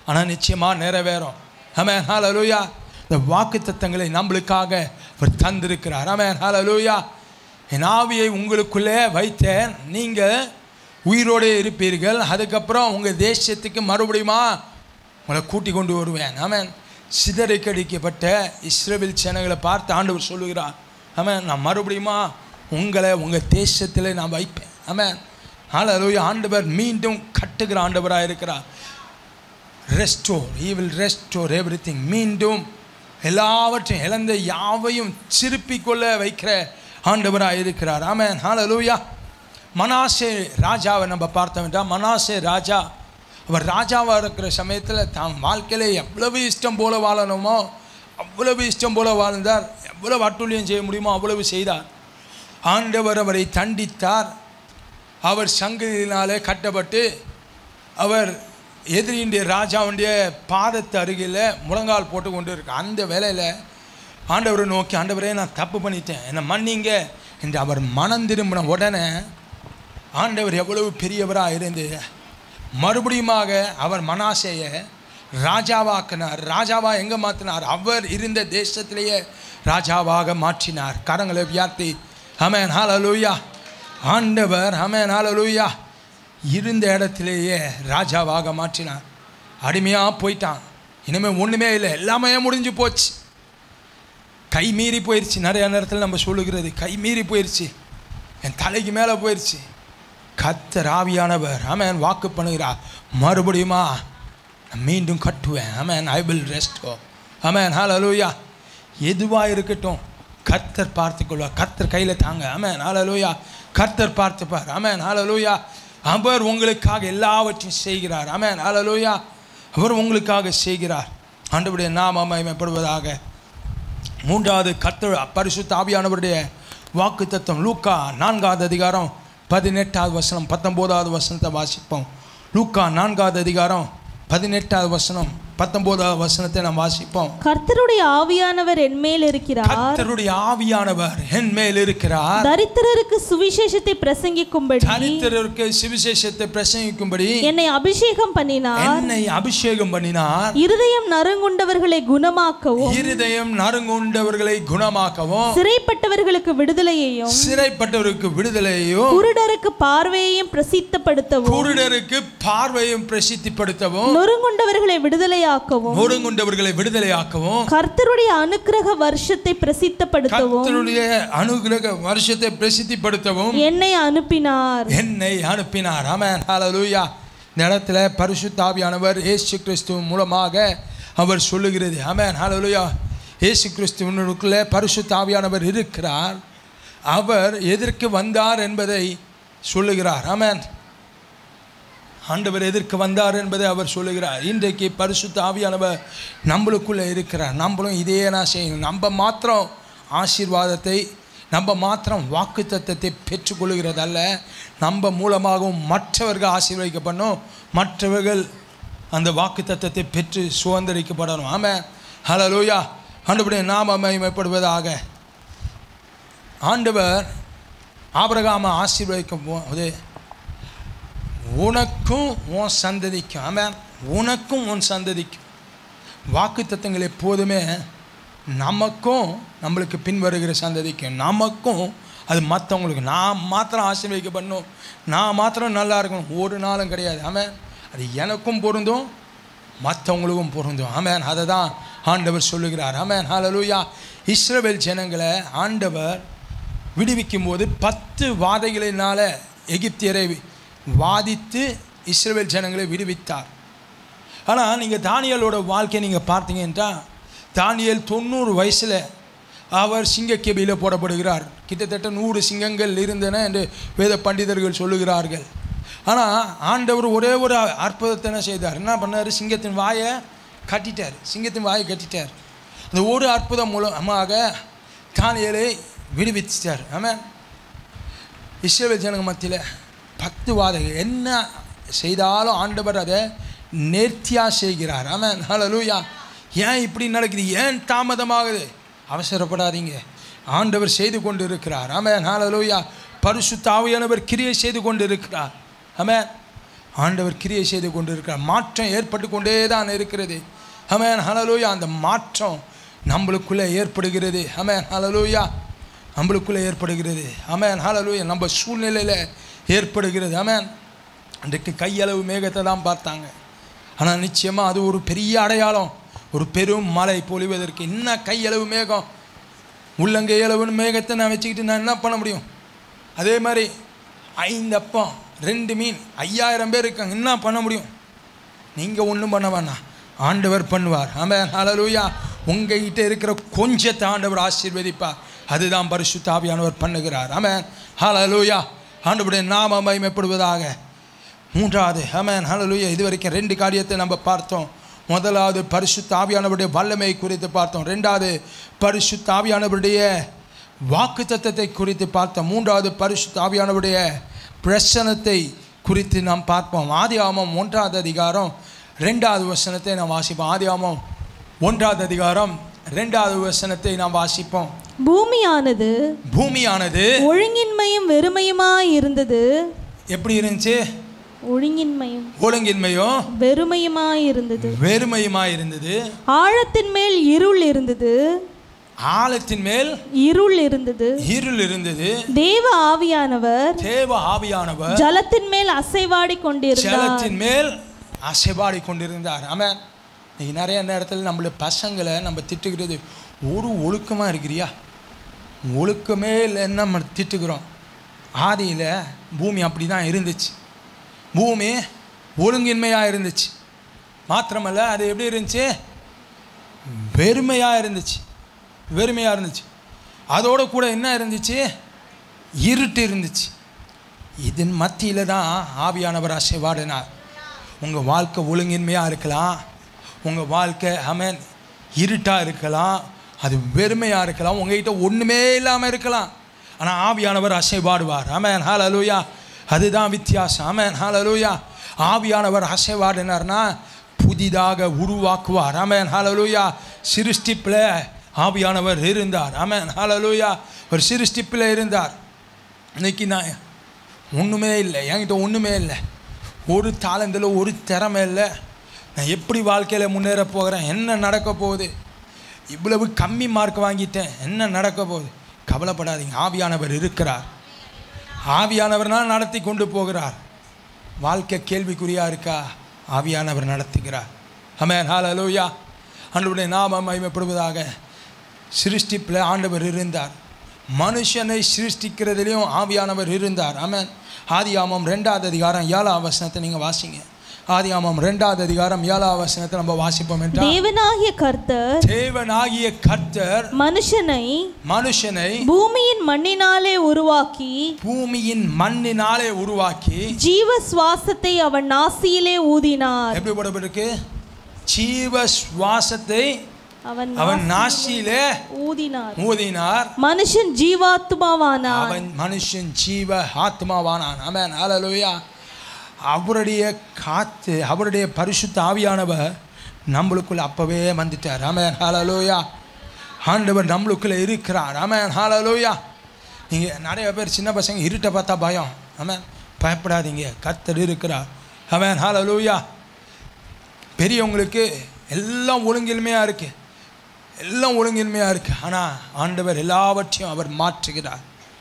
ஆனால் நிச்சயமாக நிறைவேறும் ஆமென் ஹalleluya இந்த வாக்கு தத்தங்களை நம்மளுக்காக அவர் தந்திருக்கிறார் ஆமென் ஹalleluya என் ஆவியை உங்களுக்குள்ளே வைத்தேன் நீங்கள் உயிரோடு இருப்பீர்கள் அதுக்கப்புறம் உங்கள் தேசத்துக்கு மறுபடியுமா உங்களை கூட்டி கொண்டு வருவேன் ஆமென் சிதறிக்கடிக்கப்பட்ட இஸ்ரேல் சேனைகளை பார்த்து ஆண்டவர் சொல்லுகிறார் ஆமென் நான் மறுபடியுமா உங்களை உங்கள் தேசத்தில் நான் வைப்பேன் ஆமென் ஹalleluya ஆண்டவர் மீண்டும் கட்டுகிற ஆண்டவராக இருக்கிறார் restore he will restore everything மீண்டும் எல்லாவற்றையும் இழந்த யாவையும் திருப்பிக் கொள்ள வைக்கிற ஆண்டவராக இருக்கிறார் ஆமென் ஹalleluya மனாசே ராஜாவை நம்ம பார்த்தோம் என்றால் மனாசே ராஜா அவர் ராஜாவாக இருக்கிற சமயத்தில் தான் வாழ்க்கையில் எவ்வளவு இஷ்டம் போல வாழணுமோ அவ்வளவு இஷ்டம் போல வாழ்ந்தார் எவ்வளவு அட்டுழியம் செய்ய முடியுமோ அவ்வளவு செய்தார் ஆண்டவர் அவரை தண்டித்தார் அவர் சங்கிலினாலே கட்டப்பட்டு அவர் எதிரியுடைய ராஜாவுடைய பாதத்து அருகில் முழங்கால் போட்டு கொண்டு இருக்கு அந்த வேலையில் ஆண்டவரை நோக்கி ஆண்டவரே நான் தப்பு பண்ணிட்டேன் என்னை மன்னிங்க என்று அவர் மனம் திரும்பின உடனே ஆண்டவர் எவ்வளவு பெரியவராக இருந்து மறுபடியுமாக அவர் மனாசையை ராஜாவாக்கினார் ராஜாவா எங்கே மாற்றினார் அவர் இருந்த தேசத்திலேயே ராஜாவாக மாற்றினார் கரங்களை உயர்த்தி அமேன் ஹalleluya ஆண்டவர் அமேன் ஹalleluya இருந்த இடத்திலேயே ராஜாவாக மாற்றினார் அடிமையாக போயிட்டான் இனிமேல் ஒன்றுமே இல்லை எல்லாமே முடிஞ்சு போச்சு கை மீறி போயிடுச்சு நிறைய நேரத்தில் நம்ம சொல்லுகிறது கை மீறி போயிடுச்சு என் தலைக்கு மேலே போயிடுச்சு கத்தர் ஆவியானவர் ஆமென் வாக்கு பண்ணுகிறார் மறுபடியுமா நான் மீண்டும் கட்டுவேன் ஆமென் ஐ வில் ரெஸ்டோ ஆமென் ஹalleluya எதுவாக இருக்கட்டும் கர்த்தர் பார்த்துக்கொள்வார் கர்த்தர் கையில் தாங்க ஆமென் ஹalleluya கர்த்தர் பார்த்துப்பார் ஆமென் ஹalleluya அவர் உங்களுக்காக எல்லாவற்றையும் செய்கிறார் ஆமென் ஹalleluya அவர் உங்களுக்காக செய்கிறார் ஆண்டவருடைய நாம மகிமைப்படுவதாக மூன்றாவது கர்த்தர் பரிசுத்த ஆவியானவருடைய வாக்கு தத்துவம் லூக்கா நான்காவது அதிகாரம் பதினெட்டாவது வசனம் பத்தொம்போதாவது வசனத்தை வாசிப்போம் லூக்கா நான்காவது அதிகாரம் பதினெட்டாவது வசனம் பத்தொம்போதாவது வசனத்தை நாம் வாசிப்போம் கர்த்தருடைய ஆவியானவர் என்மேல் இருக்கிறார் கர்த்தருடைய ஆவியானவர் என் மேல் இருக்கிறார் தரித்திரருக்கு சுவிசேஷத்தை பிரசங்கிக்கும்படி தரித்திரருக்கு சுவிசேஷத்தை பிரசங்கிக்கும்படி என்னை அபிஷேகம் பண்ணினார் என்னை அபிஷேகம் பண்ணினார் இருதயம் நறுங்குண்டவர்களை குணமாக்கவும் இருதயம் நறுங்குண்டவர்களை குணமாக்கவும் சிறைப்பட்டவர்களுக்கு விடுதலையையும் சிறைப்பட்டவருக்கு விடுதலையையும் குருடருக்கு பார்வையையும் பிரசித்தப்படுத்தவும் குருடருக்கு பார்வையும் பிரசித்திப்படுத்தவும் நொறுங்குண்டவர்களை விடுதலையாக்கவும் ஒருங்குண்டவர்களை விடுதலையாக்கவும் கர்த்தருடைய அனுக்கிரக வருஷத்தை பிரசித்தப்படுத்தவும் கர்த்தருடைய அனுகிரக வருஷத்தை பிரசித்திப்படுத்தவும் என்னை அனுப்பினார் என்னை அனுப்பினார் ஆமென் ஹalleluya இந்த இடத்துல பரிசுத்த ஆவியானவர் இயேசு கிறிஸ்து மூலமாக அவர் சொல்லுகிறது ஆமென் ஹalleluya இயேசு கிறிஸ்துவனுக்குள்ளே பரிசுத்த ஆவியானவர் இருக்கிறார் அவர் எதற்கு வந்தார் என்பதை சொல்லுகிறார் ஆமென் ஆண்டவர் எதற்கு வந்தார் என்பதை அவர் சொல்லுகிறார் இன்றைக்கு பரிசுத்த ஆவியானவர் நம்மளுக்குள்ளே இருக்கிறார் நம்மளும் இதே நான் செய்யணும் நம்ம மாத்திரம் ஆசீர்வாதத்தை நம்ம மாத்திரம் வாக்கு தத்தத்தை பெற்றுக்கொள்கிறதல்ல நம்ம மூலமாகவும் மற்றவர்கள் ஆசீர்வதிக்கப்படணும் மற்றவர்கள் அந்த வாக்கு தத்தத்தை பெற்று சுதந்திரிக்கப்படணும் ஆமாம் ஹலலூயா ஆண்டவருடைய நாம மகிமைப்படுவதாக ஆண்டவர் ஆபிரகாம ஆசீர்வதிக்கும் போது உனக்கும் உன் சந்ததிக்கும் ஆமாம் உனக்கும் உன் சந்ததிக்கும் வாக்கு தத்தங்கள் எப்போதுமே நமக்கும் நம்மளுக்கு பின்வருகிற சந்ததிக்கும் நமக்கும் அது மற்றவங்களுக்கு நான் மாத்திரம் ஆசீர்வதிக்கப்படணும் நான் மாத்திரம் நல்லா இருக்கணும் ஒரு நாளும் கிடையாது ஆமாம் அது எனக்கும் பொருந்தும் மற்றவங்களுக்கும் பொருந்தும் ஆமாம் அதை தான் ஆண்டவர் சொல்லுகிறார் ஆமாம் ஹalleluya இஸ்ரவேல் ஜனங்களை ஆண்டவர் விடுவிக்கும் போது பத்து வாதைகளினால எகிப்தியரை வாதித்து இஸ்ரவேல் ஜனங்களை விடுவித்தார் ஆனால் நீங்கள் தானியலோட வாழ்க்கையை நீங்கள் பார்த்தீங்க என்றால் தானியல் தொண்ணூறு வயசில் அவர் சிங்கக்கெபியில் போடப்படுகிறார் கிட்டத்தட்ட நூறு சிங்கங்கள் இருந்தன என்று வேத பண்டிதர்கள் சொல்லுகிறார்கள் ஆனால் ஆண்டவர் ஒரே ஒரு அற்புதத்தை என்ன செய்தார் என்ன பண்ணார் சிங்கத்தின் வாயை கட்டிட்டார் சிங்கத்தின் வாயை கட்டிட்டார் அந்த ஒரு அற்புதம் மூலமாக தானியலை விடுவிச்சிட்டார் ஆமாம் இஸ்ரேல் ஜனங்க மத்தியில் பத்து வாதைகள் என்ன செய்தாலும் ஆண்டவர் அதை நேர்த்தியாக செய்கிறார் ஆமாம் ஹalleluya ஏன் இப்படி நடக்குது ஏன் தாமதமாகுது அவசரப்படாதீங்க ஆண்டவர் செய்து கொண்டு இருக்கிறார் ஆமாம் ஹalleluya பரிசுத்த ஆவியானவர் கிரியை செய்து கொண்டு இருக்கிறார் ஆமாம் ஆண்டவர் கிரியை செய்து கொண்டு இருக்கிறார் மாற்றம் ஏற்பட்டு கொண்டே தான் இருக்கிறது அமேன் ஹலலூயா அந்த மாற்றம் நம்மளுக்குள்ளே ஏற்படுகிறது அமேன் ஹலலூயா நம்மளுக்குள்ளே ஏற்படுகிறது அமேன் ஹலலூயா நம்ம சூழ்நிலையில் ஏற்படுகிறது அமேன் அன்றைக்கு கையளவு மேகத்தை தான் பார்த்தாங்க ஆனால் நிச்சயமாக அது ஒரு பெரிய அடையாளம் ஒரு பெரும் மழை பொழிவதற்கு என்ன கையளவு மேகம் உள்ளங்கை அளவுன்னு மேகத்தை நான் வச்சுக்கிட்டு நான் என்ன பண்ண முடியும் அதே மாதிரி ஐந்து அப்பம் ரெண்டு மீன் ஐயாயிரம் பேர் இருக்காங்க என்ன பண்ண முடியும் நீங்கள் ஒன்றும் பண்ண வேணாம் ஆண்டவர் பண்ணுவார் ஆமென் ஹalleluya உங்ககிட்ட இருக்கிற கொஞ்சத்தை ஆண்டவர் ஆசீர்வதிப்பார் அதுதான் பரிசுத்த ஆவியானவர் பண்ணுகிறார் ஆமென் ஹalleluya ஆண்டவருடைய நாம மகிமைப்படுவதாக மூன்றாவது ஆமென் ஹalleluya இது வரைக்கும் ரெண்டு காரியத்தை நம்ம பார்த்தோம் முதலாவது பரிசுத்த ஆவியானவருடைய வல்லமை குறித்து பார்த்தோம் ரெண்டாவது பரிசுத்த ஆவியானவருடைய வாக்கு தத்தத்தை குறித்து பார்த்தோம் மூன்றாவது பரிசுத்த ஆவியானவருடைய பிரசனத்தை குறித்து நாம் பார்ப்போம் ஆதி ஆமம் ஒன்றாவது அதிகாரம் ரெண்டாவது வசனத்தை நாம் வாசிப்போம் ஆதி ஆமம் ஒன்றாவது அதிகாரம் ரெண்டாவது வசனத்தை நாம் வாசிப்போம் பூமியானது பூமியானது ஒழுங்கின்மையும் வெறுமையுமாய் இருந்தது எப்படி இருந்துச்சு ஒழுங்கின்மையும் ஒழுங்கின்மையும் வெறுமையுமாய் இருந்தது வெறுமையுமாய் இருந்தது ஆழத்தின் மேல் இருள் இருந்தது ஆழத்தின் மேல் இருள் இருந்தது இருள் இருந்தது தேவ ஆவியானவர் தேவ ஆவியானவர் ஜலத்தின் மேல் அசைவாடி கொண்டிருந்தார் ஜலத்தின் மேல் அசைபாடி கொண்டிருந்தார் ஆமென் இன்னைக்கு நிறைய நேரத்தில் நம்மள பசங்களை நம்ம திட்டுகிறது ஒரு ஒழுக்கமாக இருக்கிறியா ஒழுக்கமே இல்லைன்னு நம்ம திட்டுக்கிறோம் ஆதியில் பூமி அப்படி தான் இருந்துச்சு பூமி ஒழுங்கின்மையாக இருந்துச்சு மாத்திரமல்ல அது எப்படி இருந்துச்சு வெறுமையாக இருந்துச்சு வெறுமையாக இருந்துச்சு அதோட கூட என்ன இருந்துச்சு இருட்டு இருந்துச்சு இதன் மத்தியில் தான் ஆவியானவர் அசைவாடினார் உங்கள் வாழ்க்கை ஒழுங்கின்மையாக இருக்கலாம் உங்கள் வாழ்க்கை அமேன் இருட்டாக இருக்கலாம் அது வெறுமையாக இருக்கலாம் உங்ககிட்ட ஒன்றுமே இல்லாமல் இருக்கலாம் ஆனால் ஆவியானவர் அசைவாடுவார் அமேன் ஹால் அலூயா அதுதான் வித்தியாசம் அமேன் ஹால் அலூயா ஆவியானவர் அசைவாடினார்னா புதிதாக உருவாக்குவார் அமேன் ஹalleluya சிருஷ்டிப்பில் ஆவியானவர் இருந்தார் அமேன் ஹalleluya ஒரு சிருஷ்டிப்பில் இருந்தார் இன்னைக்கு நான் ஒன்றுமே இல்லை என்கிட்ட ஒன்றுமே இல்லை ஒரு தாளந்தில் ஒரு திறமை இல்லை நான் எப்படி வாழ்க்கையில் முன்னேற போகிறேன் என்ன நடக்க போகுது இவ்வளவு கம்மி மார்க் வாங்கிட்டேன் என்ன நடக்க போகுது கவலைப்படாதீங்க ஆவியானவர் இருக்கிறார் ஆவியானவர்னா நடத்தி கொண்டு போகிறார் வாழ்க்கை கேள்விக்குறியாக இருக்கா ஆவியானவர் நடத்துகிறார் அமேன் ஹalleluya ஆண்டவருடைய நாம மகிமைப்படுவதாக சிருஷ்டிப்பில் ஆண்டவர் இருந்தார் மனுஷனை சிருஷ்டிக்கிறதுலையும் ஆவியானவர் இருந்தார் ஆமென் ஆதியாமம் ரெண்டாவது அதிகாரம் ஏழாம் வசனத்தை நீங்கள் வாசிங்க ஆதியாமம் ரெண்டாவது அதிகாரம் ஏழாம் வசனத்தை நம்ம வாசிப்போம் என்றால் தேவனாகிய கர்த்தர் தேவனாகிய கர்த்தர் மனுஷனை மனுஷனை பூமியின் மண்ணினாலே உருவாக்கி பூமியின் மண்ணினாலே உருவாக்கி ஜீவ சுவாசத்தை அவன் நாசியிலே ஊதினார் எப்படி போடப்பட்டிருக்கு ஜீவ சுவாசத்தை அவன் அவன் நாசியிலே ஊதினார் ஊதினார் மனுஷன் ஜீவாத்மாவானான் அவன் மனுஷன் ஜீவ ஆத்மாவானான் அவன் ஹalleluya அவருடைய காத்து அவருடைய பரிசுத்த ஆவியானவர் நம்மளுக்குள்ள அப்பவே வந்துட்டார் ஆமென் ஹalleluya ஆண்டவர் நம்மளுக்குள்ள இருக்கிறார் ஆமென் ஹalleluya நீங்கள் நிறைய பேர் சின்ன பசங்க இருட்டை பார்த்தா பயம் ஆமென் பயப்படாதீங்க கர்த்தர் இருக்கிறார் ஆமென் ஹalleluya பெரியவங்களுக்கு எல்லாம் ஒழுங்கின்மையாக இருக்குது எல்லாம் ஒழுங்கின்மையாக இருக்குது ஆனால் ஆண்டவர் எல்லாவற்றையும் அவர் மாற்றுகிறார்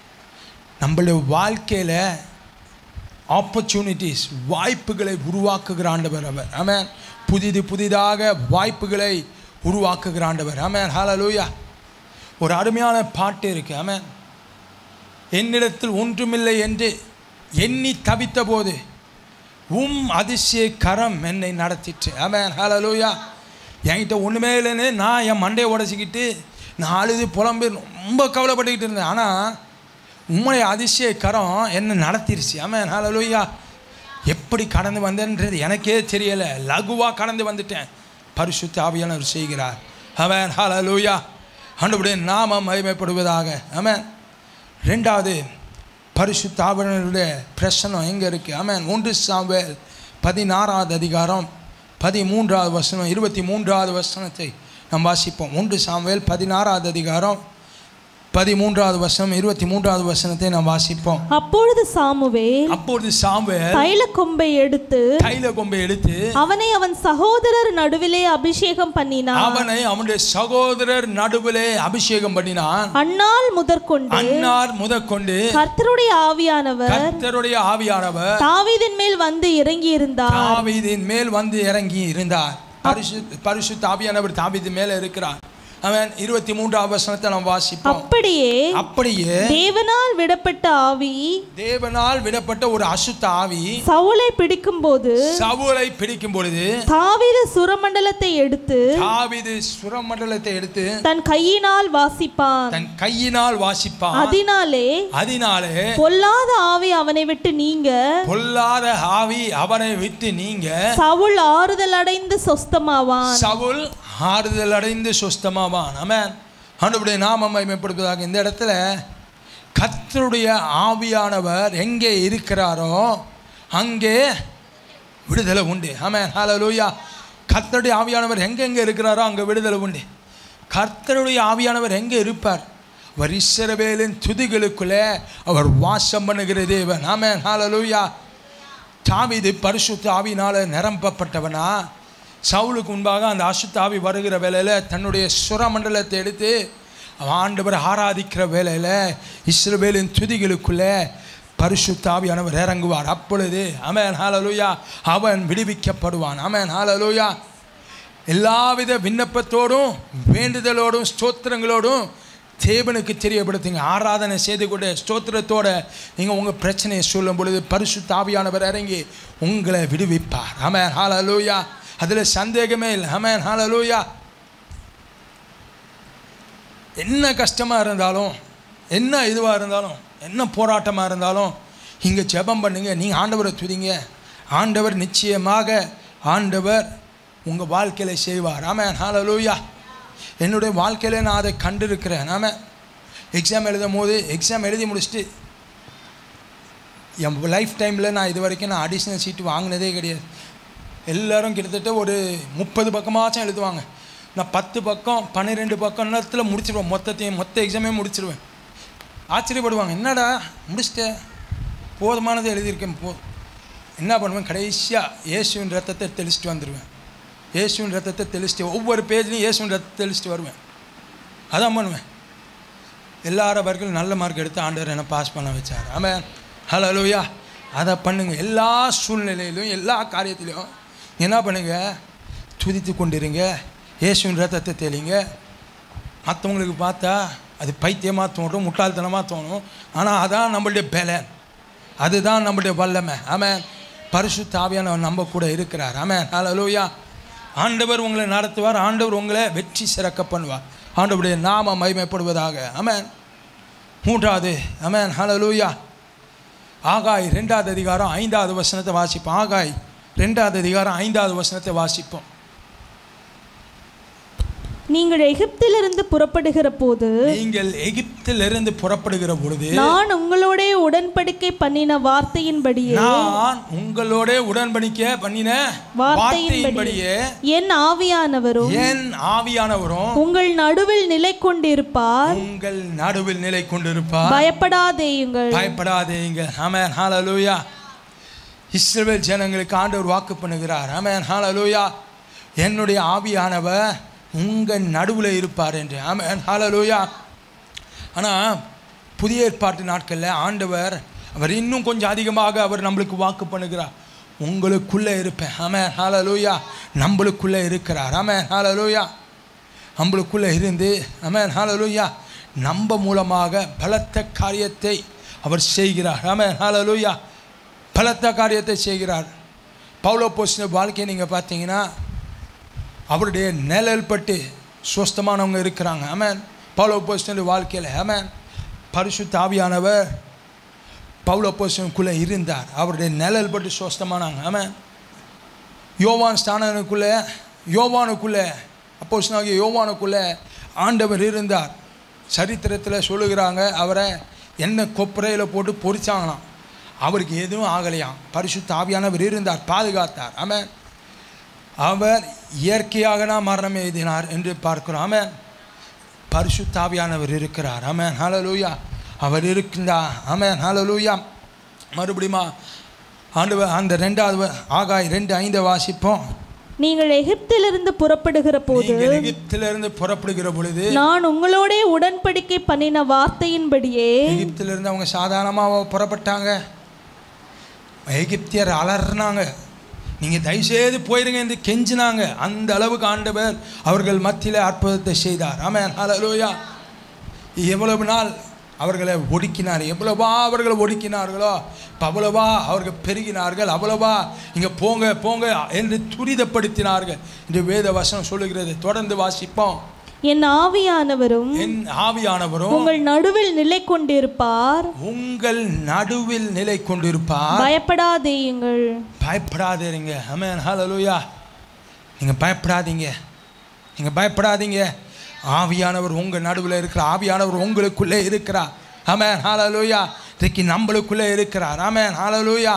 நம்மளுடைய வாழ்க்கையில் ஆப்பர்ச்சுனிட்டிஸ் வாய்ப்புகளை உருவாக்குகிற ஆண்டவர் அவர் ஆமென் புதிது புதிதாக வாய்ப்புகளை உருவாக்குகிற ஆண்டவர் ஆமென் ஹalleluya ஒரு அருமையான பாட்டு இருக்குது ஆமென் என்னிடத்தில் ஒன்றுமில்லை என்று எண்ணி தவித்த போது உம் அதிசய கரம் என்னை நடத்திட்டு ஆமென் ஹalleluya என்கிட்ட ஒன்றுமே இல்லைன்னு நான் என் மண்டையை உடச்சிக்கிட்டு நான் அழுது புலம்பு ரொம்ப கவலைப்பட்டுக்கிட்டு இருந்தேன் ஆனால் உம்முடைய அதிசய கரம் என்னை நடத்திருச்சு ஆமென் ஹalleluya எப்படி கடந்து வந்தேன்றது எனக்கே தெரியலை லகுவாக கடந்து வந்துட்டேன் பரிசுத்த ஆவியானவர் செய்கிறார் ஆமென் ஹalleluya ஆண்டவருடைய நாமம் மகிமைப்படுவதாக ஆமென் ரெண்டாவது பரிசுத்த ஆவியானவருடைய பிரசனம் எங்கே இருக்குது ஆமென் ஒன்று சாமுவேல் பதினாறாவது அதிகாரம் பதிமூன்றாவது வசனம் இருபத்தி மூன்றாவது வசனத்தை நாம் வாசிப்போம் ஒன்று சாமுவேல் பதினாறாவது அதிகாரம் பதிமூன்றாவது வசனம் இருபத்தி மூன்றாவது வசனத்தை நாம் வாசிப்போம் அப்பொழுது சாமுவேல் அப்பொழுது சாமுவேல் தைல கொம்பை எடுத்து தைல கொம்பை எடுத்து அவனை அவன் சகோதரர் நடுவிலே அபிஷேகம் பண்ணினான் அவனை அவனுடைய சகோதரர் நடுவிலே அபிஷேகம் பண்ணினான் அந்நாள் முதற்கொண்டு அன்னார் முதற்கொண்டு கர்த்தருடைய ஆவியானவர் கர்த்தருடைய ஆவியானவர் தாவீதின் மேல் வந்து இறங்கி இருந்தார் தாவீதின் மேல் வந்து இறங்கி இருந்தார் பரிசு பரிசுத்த ஆவியானவர் தாவீதின் மேல இருக்கிறார் அவன் இருபத்தி மூன்றாவது வசனத்தை நாம் வாசிப்போம் அப்படியே அப்படியே தேவனால் விடப்பட்ட ஆவி தேவனால் விடப்பட்ட ஒரு அசுத்த ஆவி சவுலை பிடிக்கும்போது சவுலை பிடிக்கும் பொழுது தாவீது சுரமண்டலத்தை எடுத்து தாவீது சுரமண்டலத்தை எடுத்து தன் கையினால் வாசிப்பான் தன் கையினால் வாசிப்பான் அதனாலே அதனாலே பொல்லாத ஆவி அவனை விட்டு நீங்க பொல்லாத ஆவி அவனை விட்டு நீங்க சவுல் ஆறுதல் அடைந்து சொஸ்தமாவான் சவுல் ஆறுதல் அடைந்து சுஸ்தமாவான் ஆமென் ஆண்டவருடைய நாமம் மகிமைப்படுவதாக இந்த இடத்துல கர்த்தருடைய ஆவியானவர் எங்கே இருக்கிறாரோ அங்கே விடுதலை உண்டு ஆமென் ஹalleluya கர்த்தருடைய ஆவியானவர் எங்கெங்கே இருக்கிறாரோ அங்கே விடுதலை உண்டு கர்த்தருடைய ஆவியானவர் எங்கே இருப்பார் அவர் இஸ்ரவேலின் துதிகளுக்குள்ளே அவர் வாசம் பண்ணுகிற தேவன் ஆமென் ஹalleluya தாவீது பரிசுத்த ஆவியினால் நிரம்பப்பட்டவனா சவுலுக்கு முன்பாக அந்த அசுத்த ஆவி வருகிற வேளையில் தன்னுடைய சுரமண்டலத்தை எடுத்து அவன் ஆண்டவர் ஆராதிக்கிற வேளையில் இஸ்ரவேலின் துதிகளுக்குள்ளே பரிசுத்த ஆவியானவர் இறங்குவார் அப்பொழுது அமேன் ஹalleluya அவன் விடுவிக்கப்படுவான் அமேன் ஹalleluya எல்லாவித விண்ணப்பத்தோடும் வேண்டுதலோடும் ஸ்தோத்திரங்களோடும் தேவனுக்கு தெரியப்படுத்துங்க ஆராதனை செய்து கொண்டு ஸ்தோத்திரத்தோட நீங்கள் உங்கள் பிரச்சனையை சொல்லும் பொழுது பரிசுத்த ஆவியானவர் இறங்கி உங்களை விடுவிப்பார் அமேன் ஹalleluya அதில் சந்தேகமே இல்லை அமேன் ஹalleluya என்ன கஷ்டமாக இருந்தாலும் என்ன இதுவாக இருந்தாலும் என்ன போராட்டமாக இருந்தாலும் இங்கே ஜெபம் பண்ணுங்க நீங்கள் ஆண்டவரை துதிங்க ஆண்டவர் நிச்சயமாக ஆண்டவர் உங்கள் வாழ்க்கையில் செய்வார் ஆமாம் ஹalleluya என்னுடைய வாழ்க்கையில் நான் அதை கண்டிருக்கிறேன் ஆமா எக்ஸாம் எழுதும் போது எக்ஸாம் எழுதி முடிச்சுட்டு என் லைஃப் டைமில் நான் இது வரைக்கும் நான் அடிஷ்னல் சீட்டு வாங்கினதே கிடையாது எல்லாரும் கிட்டத்தட்ட ஒரு முப்பது பக்கமாச்சும் எழுதுவாங்க நான் பத்து பக்கம் பன்னிரெண்டு பக்கம் நேரத்தில் முடிச்சிடுவேன் மொத்தத்தையும் மொத்த எக்ஸாமே முடிச்சிடுவேன் ஆச்சரியப்படுவாங்க என்னடா முடிச்சிட்டேன் போதுமானதை எழுதியிருக்கேன் போ என்ன பண்ணுவேன் கடைசியாக இயேசுவின் ரத்தத்தை தெளிச்சிட்டு வந்துடுவேன் இயேசுவின் ரத்தத்தை தெளிச்சிட்டு ஒவ்வொரு பேஜ்லையும் இயேசுவின் ரத்தத்தை தெளிச்சிட்டு வருவேன் அதான் பண்ணுவேன் எல்லாரவர்கள் நல்ல மார்க் எடுத்து ஆண்டவர் என்னை பாஸ் பண்ண வச்சார் ஆமாம் ஹலோயா அதை பண்ணுங்க எல்லா சூழ்நிலையிலும் எல்லா காரியத்திலையும் என்ன பண்ணுங்க துதித்து கொண்டிருங்க இயேசுவின் ரத்தத்தை தெளிங்க மற்றவங்களுக்கு பார்த்தா அது பைத்தியமாக தோணும் முட்டாள்தனமாக தோணும் ஆனால் அதான் நம்மளுடைய பலன் அதுதான் நம்மளுடைய வல்லமை ஆமாம் பரிசு தாவியானவர் நம்ம கூட இருக்கிறார் ஆமாம் ஹalleluya ஆண்டவர் உங்களை நடத்துவார் ஆண்டவர் உங்களை வெற்றி சிறக்க பண்ணுவார் ஆண்டவருடைய நாம மகிமைப்படுவதாக ஆமென் மூன்றாவது ஆமென் ஹalleluya ஆகாய் ரெண்டாவது அதிகாரம் ஐந்தாவது வசனத்தை வாசிப்போம் ஆகாய் ரெண்டாவது அதிகாரம் ஐந்தாவது வசனத்தை வாசிப்போம் நீங்கள் எகிப்திலிருந்து புறப்படுகிற போது நீங்கள் எகிப்திலிருந்து புறப்படுகிற பொழுது நான் உங்களோட உடன்படிக்கை பண்ணின வார்த்தையின்படியே நான் உங்களோட உடன்படிக்கை பண்ணின வார்த்தையின்படியே என் ஆவியானவரும் என் ஆவியானவரும் உங்கள் நடுவில் நிலை கொண்டிருப்பார் உங்கள் நடுவில் நிலை கொண்டிருப்பார் பயப்படாதேயுங்கள் பயப்படாதீங்க ஆமென் ஹalleluya இஸ்ரவேல் ஜனங்களுக்கு ஆண்டவர் வாக்கு பண்ணுகிறார் ஆமென் ஹalleluya என்னுடைய ஆவியானவர் உங்கள் நடுவில் இருப்பார் என்று ஆமென் ஹalleluya ஆனால் புதிய ஏற்பாட்டு நாட்களில் ஆண்டவர் அவர் இன்னும் கொஞ்சம் அதிகமாக அவர் நம்மளுக்கு வாக்கு பண்ணுகிறார் உங்களுக்குள்ளே இருப்பேன் ஆமென் ஹalleluya நம்மளுக்குள்ளே இருக்கிறார் ஆமென் ஹalleluya நம்மளுக்குள்ளே இருந்து ஆமென் ஹalleluya நம்ம மூலமாக பலத்த காரியத்தை அவர் செய்கிறார் ஆமென் ஹalleluya பலத்த காரியத்தை செய்கிறார் பவுலோ போஸ்டின வாழ்க்கையை நீங்கள் பார்த்தீங்கன்னா அவருடைய நிழல் பட்டு சுஸ்தமானவங்க இருக்கிறாங்க ஆமென் பவுலோ போஸ்டின வாழ்க்கையில் ஆமென் பரிசுத்த ஆவியானவர் பவுலோ போஸ்டனுக்குள்ளே இருந்தார் அவருடைய நிழல் பட்டு சுஸ்தமானாங்க ஆமென் யோவான் ஸ்தானனுக்குள்ளே யோவானுக்குள்ளே அப்போஸ்தலனாகிய யோவானுக்குள்ளே ஆண்டவர் இருந்தார் சரித்திரத்தில் சொல்லுகிறாங்க அவரை எண்ணெய் கொப்பரையில் போட்டு பொறிச்சாங்களாம் அவருக்கு எதுவும் ஆகலையாம் பரிசுத்த ஆவியானவர் இருந்தார் பாதுகாத்தார் ஆமென் அவர் இயற்கையாக நான் மரணம் எழுதினார் என்று பார்க்கிறோம் ஆமென் பரிசுத்தாவியானவர் இருக்கிறார் ஆமென் ஹalleluya அவர் இருக்கின்றார் ஆமென் ஹalleluya மறுபடியுமா ஆண்டு அந்த ரெண்டாவது வ- ஆகாய் ரெண்டு ஐந்தை வாசிப்போம் நீங்கள் எகிப்திலிருந்து புறப்படுகிற போது நீங்கள் எகிப்திலிருந்து புறப்படுகிற பொழுது நான் உங்களோடே உடன்படிக்கை பண்ணின வார்த்தையின்படியே எகிப்திலிருந்து அவங்க சாதாரணமாக புறப்பட்டாங்க எகிப்தியர் அலறினாங்க நீங்கள் தயவுசெய்து போயிருங்க என்று கெஞ்சினாங்க அந்த அளவுக்கு ஆண்டவர் அவர்கள் மத்தியில் அற்புதத்தை செய்தார் ஆமென் ஹalleluya எவ்வளவு நாள் அவர்களை ஒடுக்கினார் எவ்வளவா அவர்களை ஒடுக்கினார்களோ இப்போ அவ்வளவா அவர்கள் பெருகினார்கள் அவ்வளவா இங்கே போங்க போங்க என்று துரிதப்படுத்தினார்கள் என்று வேத வசனம் சொல்லுகிறது தொடர்ந்து வாசிப்போம் என் ஆவியானவரும் என் ஆவியானவரும் உங்கள் நடுவில் நிலை கொண்டிருப்பார் உங்கள் நடுவில் நிலை கொண்டிருப்பார் பயப்படாதேயுங்கள் பயப்படாதீங்க ஆமென் ஹalleluya நீங்கள் பயப்படாதீங்க நீங்கள் பயப்படாதீங்க ஆவியானவர் உங்கள் நடுவில் இருக்கிற ஆவியானவர் உங்களுக்குள்ளே இருக்கிறார் ஆமென் ஹalleluya இன்றைக்கு நம்மளுக்குள்ளே இருக்கிறார் ஆமென் ஹalleluya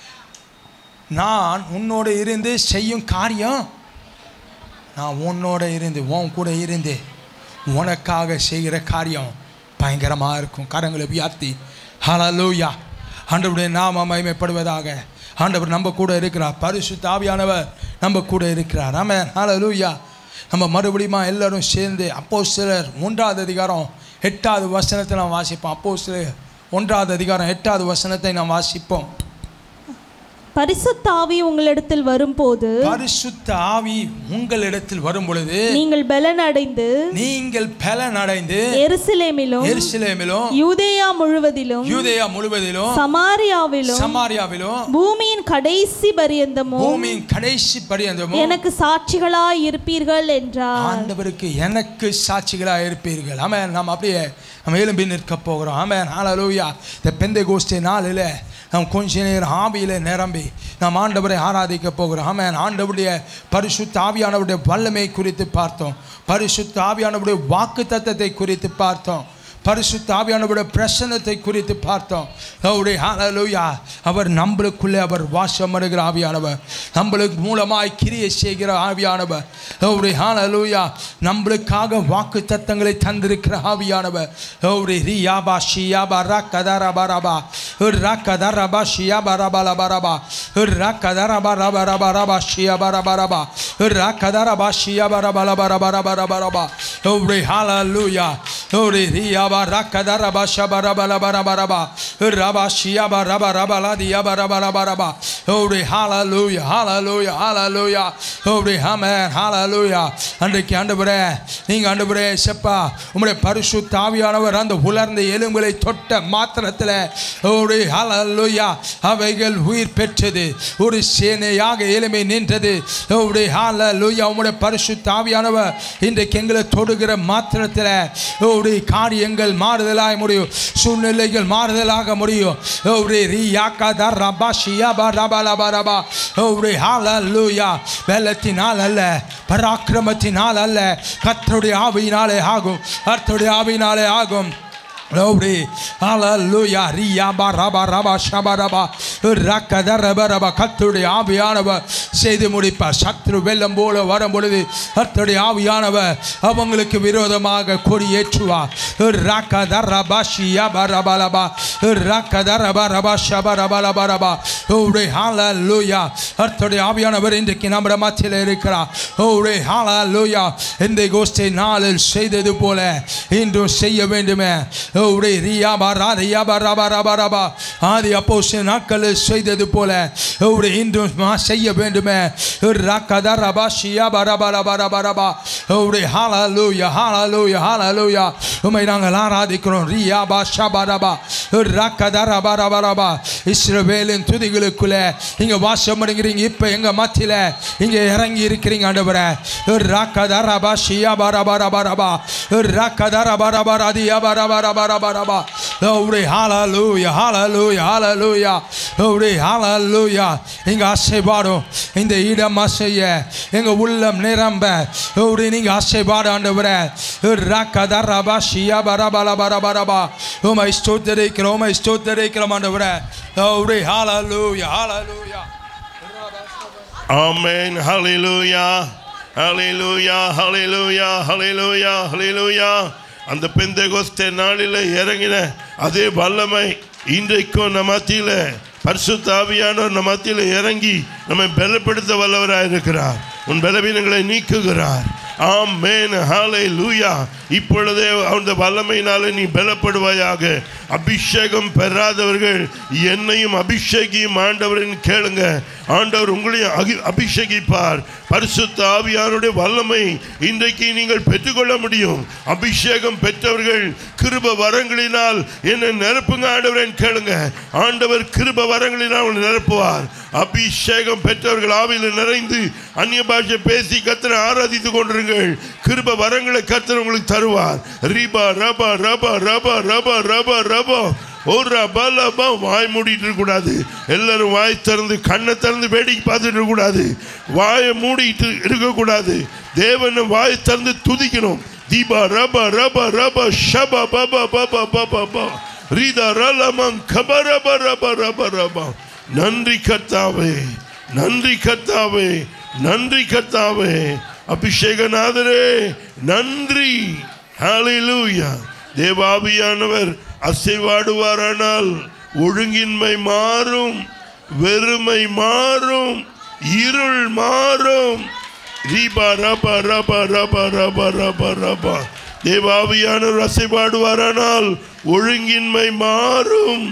நான் உன்னோடு இருந்து செய்யும் காரியம் நான் உன்னோட இருந்து உன் கூட இருந்து உனக்காக செய்கிற காரியம் பயங்கரமாக இருக்கும் கரங்களை உயர்த்தி ஹalleluya ஆண்டவருடைய நாம மகிமைப்படுவதாக ஆண்டவர் நம்ம கூட இருக்கிறார் பரிசுத்த ஆவியானவர் நம்ம கூட இருக்கிறார் ஆமென் ஹalleluya நம்ம மறுபடியும் எல்லாரும் சேர்ந்து அப்போ சிலர் ஒன்றாவது அதிகாரம் எட்டாவது வசனத்தை நாம் வாசிப்போம் அப்போ சிலர் ஒன்றாவது அதிகாரம் எட்டாவது வசனத்தை நாம் வாசிப்போம் பரிசுத்த ஆவி உங்களிடத்தில் வரும்போது பரிசுத்த ஆவி உங்களிடத்தில் வரும் பொழுது நீங்கள் பலன் அடைந்து நீங்கள் பலன் அடைந்து எருசலேமிலும் எருசலேமிலும் யூதேயா முழுவதிலும் யூதேயா முழுவதிலும் சமாரியாவிலும் சமாரியாவிலும் பூமியின் கடைசி பரியந்தமும் பூமியின் கடைசி பரியந்தமும் எனக்கு சாட்சிகளாய் இருப்பீர்கள் என்றார் ஆண்டவருக்கு எனக்கு சாட்சிகளாக இருப்பீர்கள் ஆமென் நாம் அப்படியே நம்ம எழும்பி நிற்க போகிறோம் ஆமென் ஹalleluya இந்த பெந்தை கோஷ்டி நாளில் நாம் கொஞ்ச நேரம் ஆவியில் நிரம்பி நாம் ஆண்டவரை ஆராதிக்க போகிறோம் ஆமென் ஆண்டவருடைய பரிசுத்த ஆவியானவருடைய வல்லமை குறித்து பார்த்தோம் பரிசுத்த ஆவியானவருடைய வாக்கு தத்தத்தை குறித்து பார்த்தோம் பரிசுத்த ஆவியானவருடைய பிரசன்னத்தை குறித்து பார்த்தோம் அவருடைய ஹalleluya அவர் நம்மளுக்குள்ளே அவர் வாசம் பண்ணுகிற ஆவியானவர் நம்மளுக்கு மூலமாய் கிரியை செய்கிற ஆவியானவர் அவருடைய ஹalleluya நம்மளுக்காக வாக்கு தத்தங்களை தந்திருக்கிற ஆவியானவர் அவருடைய ரியாபா ஷியாபா ரக்கதரபா ரபா ரக்கதரபா ஷியாபா ரபா லபா ரபா ரக்கதரபா ரபா ரபா ரபா ஷியாபா ரபா ரபா ரக்கதரபா ஷியாபா ரபா லபா ரபா ரபா ரபா ரபா அவருடைய ஹalleluya அவருடைய ரியாபா ரக்கதரபா ஷபா ரபா லபா ரபா ரபா ரபா ஷியாபா ரபா ரபா லதியாபா ரபா ரபா ரபா அவருடைய ஹalleluya ஹalleluya ஹalleluya அவருடைய ஆமென் ஹalleluya அன்றைக்கு ஆண்டவரே நீங்க ஆண்டவரே செப்பா உம்முடைய பரிசுத்த ஆவியானவர் அந்த உலர்ந்த எலும்புகளை தொட்ட மாத்திரத்தில் அவருடைய ஹalleluya அவைகள் உயிர் பெற்றது ஒரு சேனையாக எலும்பை நின்றது அவருடைய ஹalleluya உம்முடைய பரிசுத்த ஆவியானவர் இன்றைக்கு எங்களை தொடுகிற மாத்திரத்தில் அவருடைய காரியங்கள் மாறுதலாக முடியும் சூழ்நிலைகள் மாறுதலாக முடியும் அவருடைய ரியாக்கா தர் ரபா ஷியாபா ரபா லபா ரபா அவருடைய ஹalleluya வெள்ளத்தினால் அல்ல பராக்கிரமத்தினால் அல்ல கர்த்தருடைய ஆவியினாலே ஆகும் கர்த்தருடைய ஆவியினாலே ஆகும் Glory. Hallelujah. Riyaba raba raba shaba raba. ரக்கத ரப ரப கர்த்தருடைய ஆவியானவர் செய்து முடிப்பார் சத்ரு வெள்ளம் போல வரும் பொழுது கர்த்தருடைய ஆவியானவர் அவங்களுக்கு விரோதமாக கொடியேற்றுவார் ரக்கத ரபா ஷியப ரப லபா ரக்கத ரப ரபா ஷப ரப லப ரபா ஓடைய ஹalleluya கர்த்தருடைய ஆவியானவர் இன்றைக்கு நம்ம மத்தியில் இருக்கிறார் ஓடைய ஹalleluya இந்த கோஷ்டை நாளில் செய்தது போல இன்றும் செய்ய வேண்டுமே ஓடைய ரியாபா ராதியாபா ரபா ரபா ரபா ஆதி அப்போஸ்தல நாட்களில் செய்தது போல ஓடைய இன்றும் மா- செய்ய வேண்டுமே ரக்கத ரபா ஷியாபா ரபா ரபா ரபா ரபா ஓடைய ஹalleluya ஹalleluya ஹalleluya உம்மை நாங்கள் ஆராதிக்கிறோம் ரியாபா ஷபா ரபா ரக்கத ரபா ரபா ரபா இஸ்ரவேலின் துதிகளுக்குள்ளே நீங்க வாசம் பண்ணுகிறீங்க இப்ப எங்க மத்தியில இங்க இறங்கி இருக்கிறீங்க ஆண்டவரே ரக்கத ரபா ஷியாபா ரபா ரபா ரபா ரக்கத ரபா ரபா ரதியாபா ரபா ரபா ரபா ரபா ஓடைய ஹalleluya ஹalleluya ஹalleluya ஓடைய ஹalleluya இங்க ஆசைப்பாடும் இந்த இடம் அசைய எங்க உள்ளம் நிரம்ப ஓடைய நீங்க ஆசைப்பாடு ஆண்டவரே ரக்கத ரபா ஷியாபா ரபா ரபா ரபா ரபா உமை ஸ்தோத்தரிக்கிறோம் உமை ஸ்தோத்தரிக்கிறோம் ஆண்டவரே ஓடைய ஹalleluya ஹalleluya Amen. Hallelujah. Hallelujah. Hallelujah. Hallelujah. Hallelujah. அந்த பெந்தகோஸ்தே நாளில் இறங்கின அதே வல்லமை இன்றைக்கும் நம்ம மத்தியில் பரிசுத்த ஆவியானவர் நம்ம மத்தியில் இறங்கி நம்மை பலப்படுத்த வல்லவராக இருக்கிறார் உன் பலவீனங்களை நீக்குகிறார் ஆமேன் ஹாலே லூயா இப்பொழுதே அந்த வல்லமையினாலே நீ பலப்படுவாயாக அபிஷேகம் பெறாதவர்கள் என்னையும் அபிஷேகியும் ஆண்டவரின் கேளுங்க ஆண்டவர் உங்களையும் அகி- அபிஷேகிப்பார் பரிசுத்த ஆவியாருடைய வல்லமை இன்றைக்கு நீங்கள் பெற்றுக்கொள்ள முடியும் அபிஷேகம் பெற்றவர்கள் கிருப வரங்களினால் என்னை நிரப்புங்க ஆண்டவரேன் கேளுங்க ஆண்டவர் கிருப வரங்களினால் உங்களை நிரப்புவார் அபிஷேகம் பெற்றவர்கள் ஆவியில் நிறைந்து அந்நிய பாஷை பேசி கத்தனை ஆராதித்து கொண்டிருங்கள் கிருப வரங்களை கத்தர் உங்களுக்கு தருவார் ரீபா ரபா ரபா ரபா ரபா ரபா ரபா ஒரு ரபா லபா வாய் மூடிட்டு இருக்கக்கூடாது எல்லாரும் வாய் திறந்து கண்ணை திறந்து வேடிக்கை பார்த்துட்டு இருக்கக்கூடாது வாயை மூடிட்டு இருக்கக்கூடாது தேவனை வாய் திறந்து துதிக்கணும் தீபா ரபா ரபா ரபா ஷபா பபா பபா பபா பா ரீதா ரலமம் கபரப ரபா ரபா ரபா நன்றி கர்த்தாவே நன்றி கர்த்தாவே நன்றி கர்த்தாவே அபிஷேகநாதரே நன்றி ஹalleluya தேவாவியானவர் அசைவாடுவாரானால் ஒழுங்கின்மை மாறும் வெறுமை மாறும் இருள் மாறும் ரீபா ரபா ரபா ரபா ரபா ரபா ரபா தேவாவியானவர் அசைவாடுவாரானால் ஒழுங்கின்மை மாறும்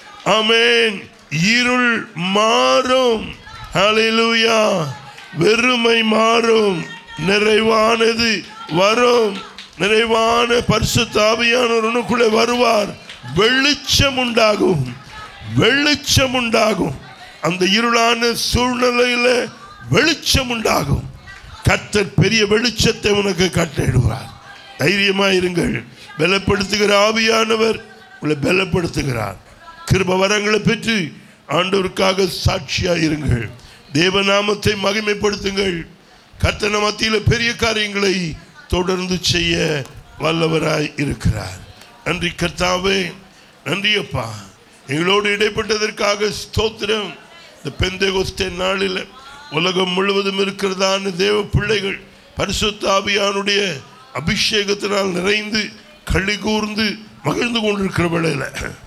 ஆமென் இருள் மாறும் ஹalleluya வெறுமை மாறும் நிறைவானது வரும் நிறைவான பரிசுத்த ஆவியானவர் உனக்குள்ளே வருவார் வெளிச்சம் உண்டாகும் வெளிச்சம் உண்டாகும் அந்த இருளான சூழ்நிலையில வெளிச்சம் உண்டாகும் கர்த்தர் பெரிய வெளிச்சத்தை உனக்கு கட்டிடுவார் தைரியமா இருங்கள் பலப்படுத்துகிற ஆவியானவர் உங்களை பலப்படுத்துகிறார் கிருப வரங்களை பெற்று ஆண்டவருக்காக சாட்சியா இருங்கள் தேவநாமத்தை மகிமைப்படுத்துங்கள் கர்த்தன மத்தியில் பெரிய காரியங்களை தொடர்ந்து செய்ய வல்லவராய் இருக்கிறார் நன்றி கர்த்தாவே நன்றி அப்பா எங்களோடு இடைப்பட்டதற்காக ஸ்தோத்திரம் இந்த பெந்தேகோஸ்தே நாளில் உலகம் முழுவதும் இருக்கிறதான தேவ பிள்ளைகள் பரிசுத்த ஆவியானுடைய அபிஷேகத்தினால் நிறைந்து களி கூர்ந்து மகிழ்ந்து கொண்டிருக்கிற வேளையில்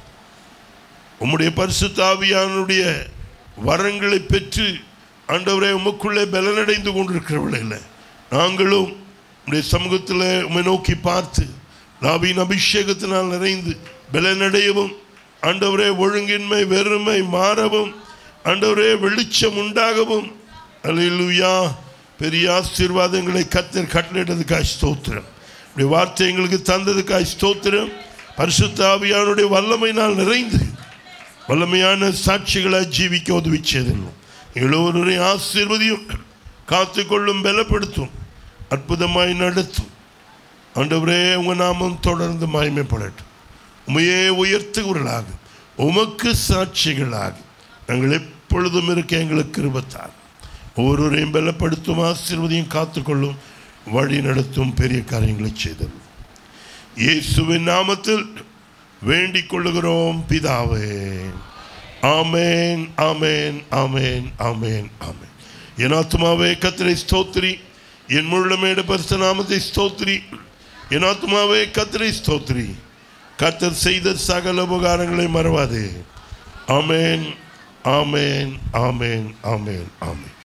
உம்முடைய பரிசுத்த ஆவியானுடைய வரங்களை பெற்று ஆண்டவரே உமக்குள்ளே பலனடைந்து கொண்டிருக்கிற வேளையில் நாங்களும் உம்முடைய சமூகத்தில் உம்மை நோக்கி பார்த்து நாவின் அபிஷேகத்தினால் நிறைந்து பலனடையவும் ஆண்டவரே ஒழுங்கின்மை வெறுமை மாறவும் ஆண்டவரே வெளிச்சம் உண்டாகவும் அல்லேலூயா பெரிய ஆசீர்வாதங்களை கத்தர் கட்டளையிட்டதுக்காய் ஸ்தோத்திரம் இப்படி வார்த்தை எங்களுக்கு தந்ததுக்காய் ஸ்தோத்திரம் பரிசுத்த ஆவியானுடைய வல்லமையினால் நிறைந்து வல்லமையான சாட்சிகளை ஜீவிக்க உதவி செய்தலும் எல்லோருடைய ஆசீர்வதியும் காத்துக்கொள்ளும் பலப்படுத்தும் அற்புதமாய் நடத்தும் ஆண்டவரே உங்க நாமம் தொடர்ந்து மகிமைப்படட்டும் உமையே உயர்த்துகிறவர்களாக உமக்கு சாட்சிகளாக நாங்கள் எப்பொழுதும் இருக்க எங்களுக்கு கிருபத்தார் ஒவ்வொருவரையும் பலப்படுத்தும் ஆசீர்வதியும் காத்துக்கொள்ளும் வழி நடத்தும் பெரிய காரியங்களை செய்தலும் இயேசுவின் நாமத்தில் வேண்டிக் கொள்ளுகிறோம் பிதாவே ஆமேன் ஆமேன் ஆமேன் ஆமேன் ஆமேன் என் ஆத்மாவே கத்திரை ஸ்தோத்திரி என் முழுமையிட பரிசு நாமத்தை ஸ்தோத்திரி என் ஆத்மாவே கத்திரை ஸ்தோத்திரி கத்தர் செய்த சகல உபகாரங்களை மறவாதே ஆமேன் ஆமேன் ஆமேன் ஆமேன் ஆமேன்